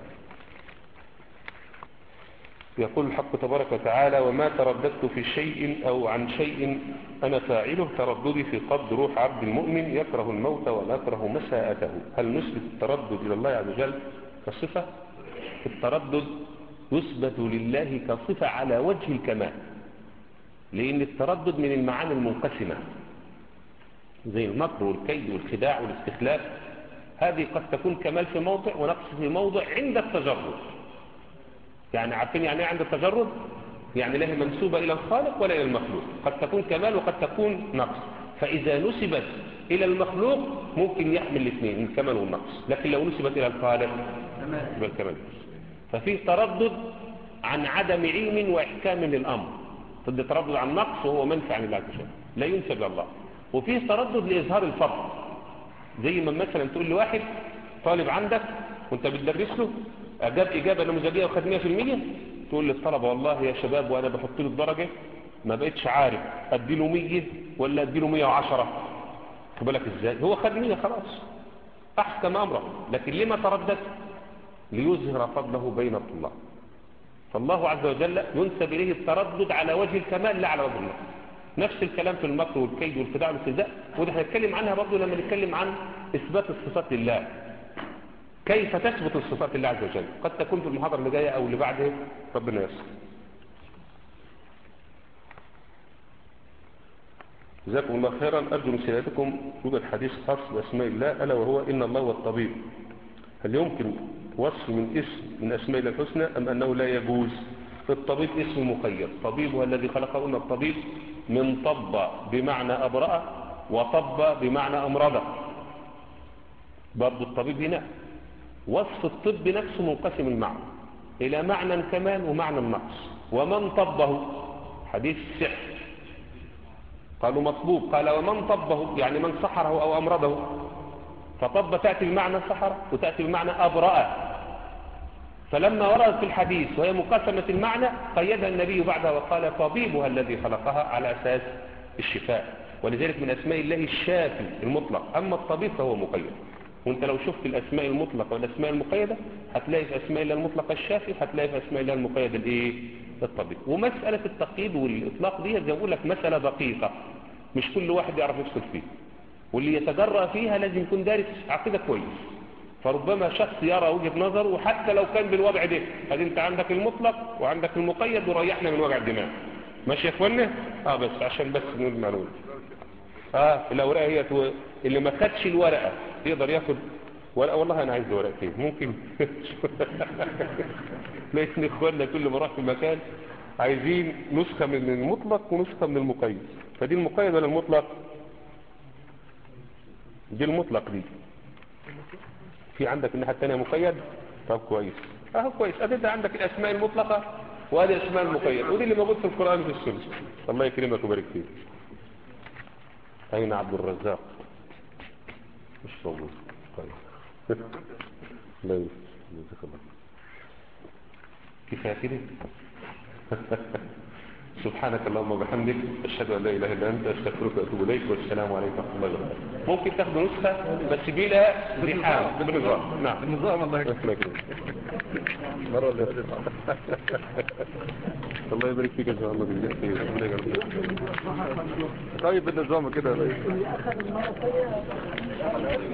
يقول الحق تبارك وتعالى وما ترددت في شيء أو عن شيء أنا فاعله ترددي في قبض روح عبد المؤمن يكره الموت ولا يكره مساءته هل نثبت التردد إلى الله عز وجل كصفة التردد يثبت لله كصفة على وجه الكمال لأن التردد من المعاني المنقسمة زي المكر والكيد والخداع والاستخلاف هذه قد تكون كمال في موضع ونقص في موضع عند التجرد يعني عارفين يعني ايه عند التجرد يعني لا هي منسوبة إلى الخالق ولا إلى المخلوق قد تكون كمال وقد تكون نقص فإذا نسبت إلى المخلوق ممكن يحمل الاثنين الكمال والنقص لكن لو نسبت إلى الخالق يبقى الكمال ففي تردد عن عدم علم وإحكام للأمر ضد تردد عن نقص وهو منفع لله عز وجل لا ينسب لله وفيه تردد لإظهار الفضل زي ما مثلا تقول لواحد طالب عندك وانت بتدرس له أجاب إجابة نموذجية وخد 100% تقول للطلبة والله يا شباب وأنا بحط له الدرجة ما بقتش عارف أديله 100 ولا أديله 110 خد بالك إزاي هو خد 100 خلاص أحكم أمره لكن لما تردد ليظهر فضله بين الطلاب فالله عز وجل ينسب إليه التردد على وجه الكمال لا على وجه النقص نفس الكلام في المكر والكيد والخداع والاستهزاء وده هنتكلم عنها برضه لما نتكلم عن إثبات الصفات لله كيف تثبت الصفات لله عز وجل قد تكون في المحاضرة اللي جاية أو اللي بعدها ربنا يسر جزاكم الله خيرا أرجو من سيادتكم يوجد حديث خاص بأسماء الله ألا وهو إن الله هو الطبيب هل يمكن وصف من اسم من أسماء الله الحسنى أم أنه لا يجوز الطبيب اسم مقيد طبيب هو الذي خلقه قلنا الطبيب من طب بمعنى أبرأ وطب بمعنى أمرض برضو الطبيب هنا وصف الطب نفسه منقسم المعنى إلى معنى كمان ومعنى النقص ومن طبه حديث السحر قالوا مطبوب قال ومن طبه يعني من سحره أو أمرضه فطب تأتي بمعنى سحر وتأتي بمعنى أبرأ فلما وردت في الحديث وهي مقسمة المعنى قيدها النبي بعدها وقال طبيبها الذي خلقها على أساس الشفاء ولذلك من أسماء الله الشافي المطلق أما الطبيب فهو مقيد وانت لو شفت الأسماء المطلقة والأسماء المقيدة هتلاقي في أسماء الله المطلقة الشافي هتلاقي في أسماء الله المقيدة الإيه؟ الطبيب ومسألة التقييد والإطلاق دي زي أقول لك مسألة دقيقة مش كل واحد يعرف يفصل فيه واللي يتجرأ فيها لازم يكون دارس عقيدة كويس فربما شخص يرى وجهة نظره وحتى لو كان بالوضع ده هذه انت عندك المطلق وعندك المقيد وريحنا من وجع الدماغ ماشي يا اخوانا اه بس عشان بس نقول المعلومه اه الاوراق هي تو... اللي ما خدش الورقه يقدر ياخد ورقه والله انا عايز ورقتين ممكن لان اخواننا كل ما راح في مكان عايزين نسخه من المطلق ونسخه من المقيد فدي المقيد ولا المطلق دي المطلق دي في عندك الناحيه الثانيه مقيد طب كويس اهو كويس ادي انت عندك الاسماء المطلقه وهذه الاسماء المقيد ودي اللي موجود في القران في السنه الله يكرمك ويبارك فيك أين عبد الرزاق مش موجود طيب لا جزاك الله كفاية كده سبحانك اللهم وبحمدك أشهد أن لا إله إلا أنت أستغفرك وأتوب إليك والسلام عليكم ورحمة الله وبركاته ممكن تاخدوا نسخة بس بلا زحام بالنظام نعم بالنظام الله يكرمك مرة ولا الله يبارك فيك إن شاء الله بالله خير ربنا يبارك فيك. طيب بالنظام كده يا ريس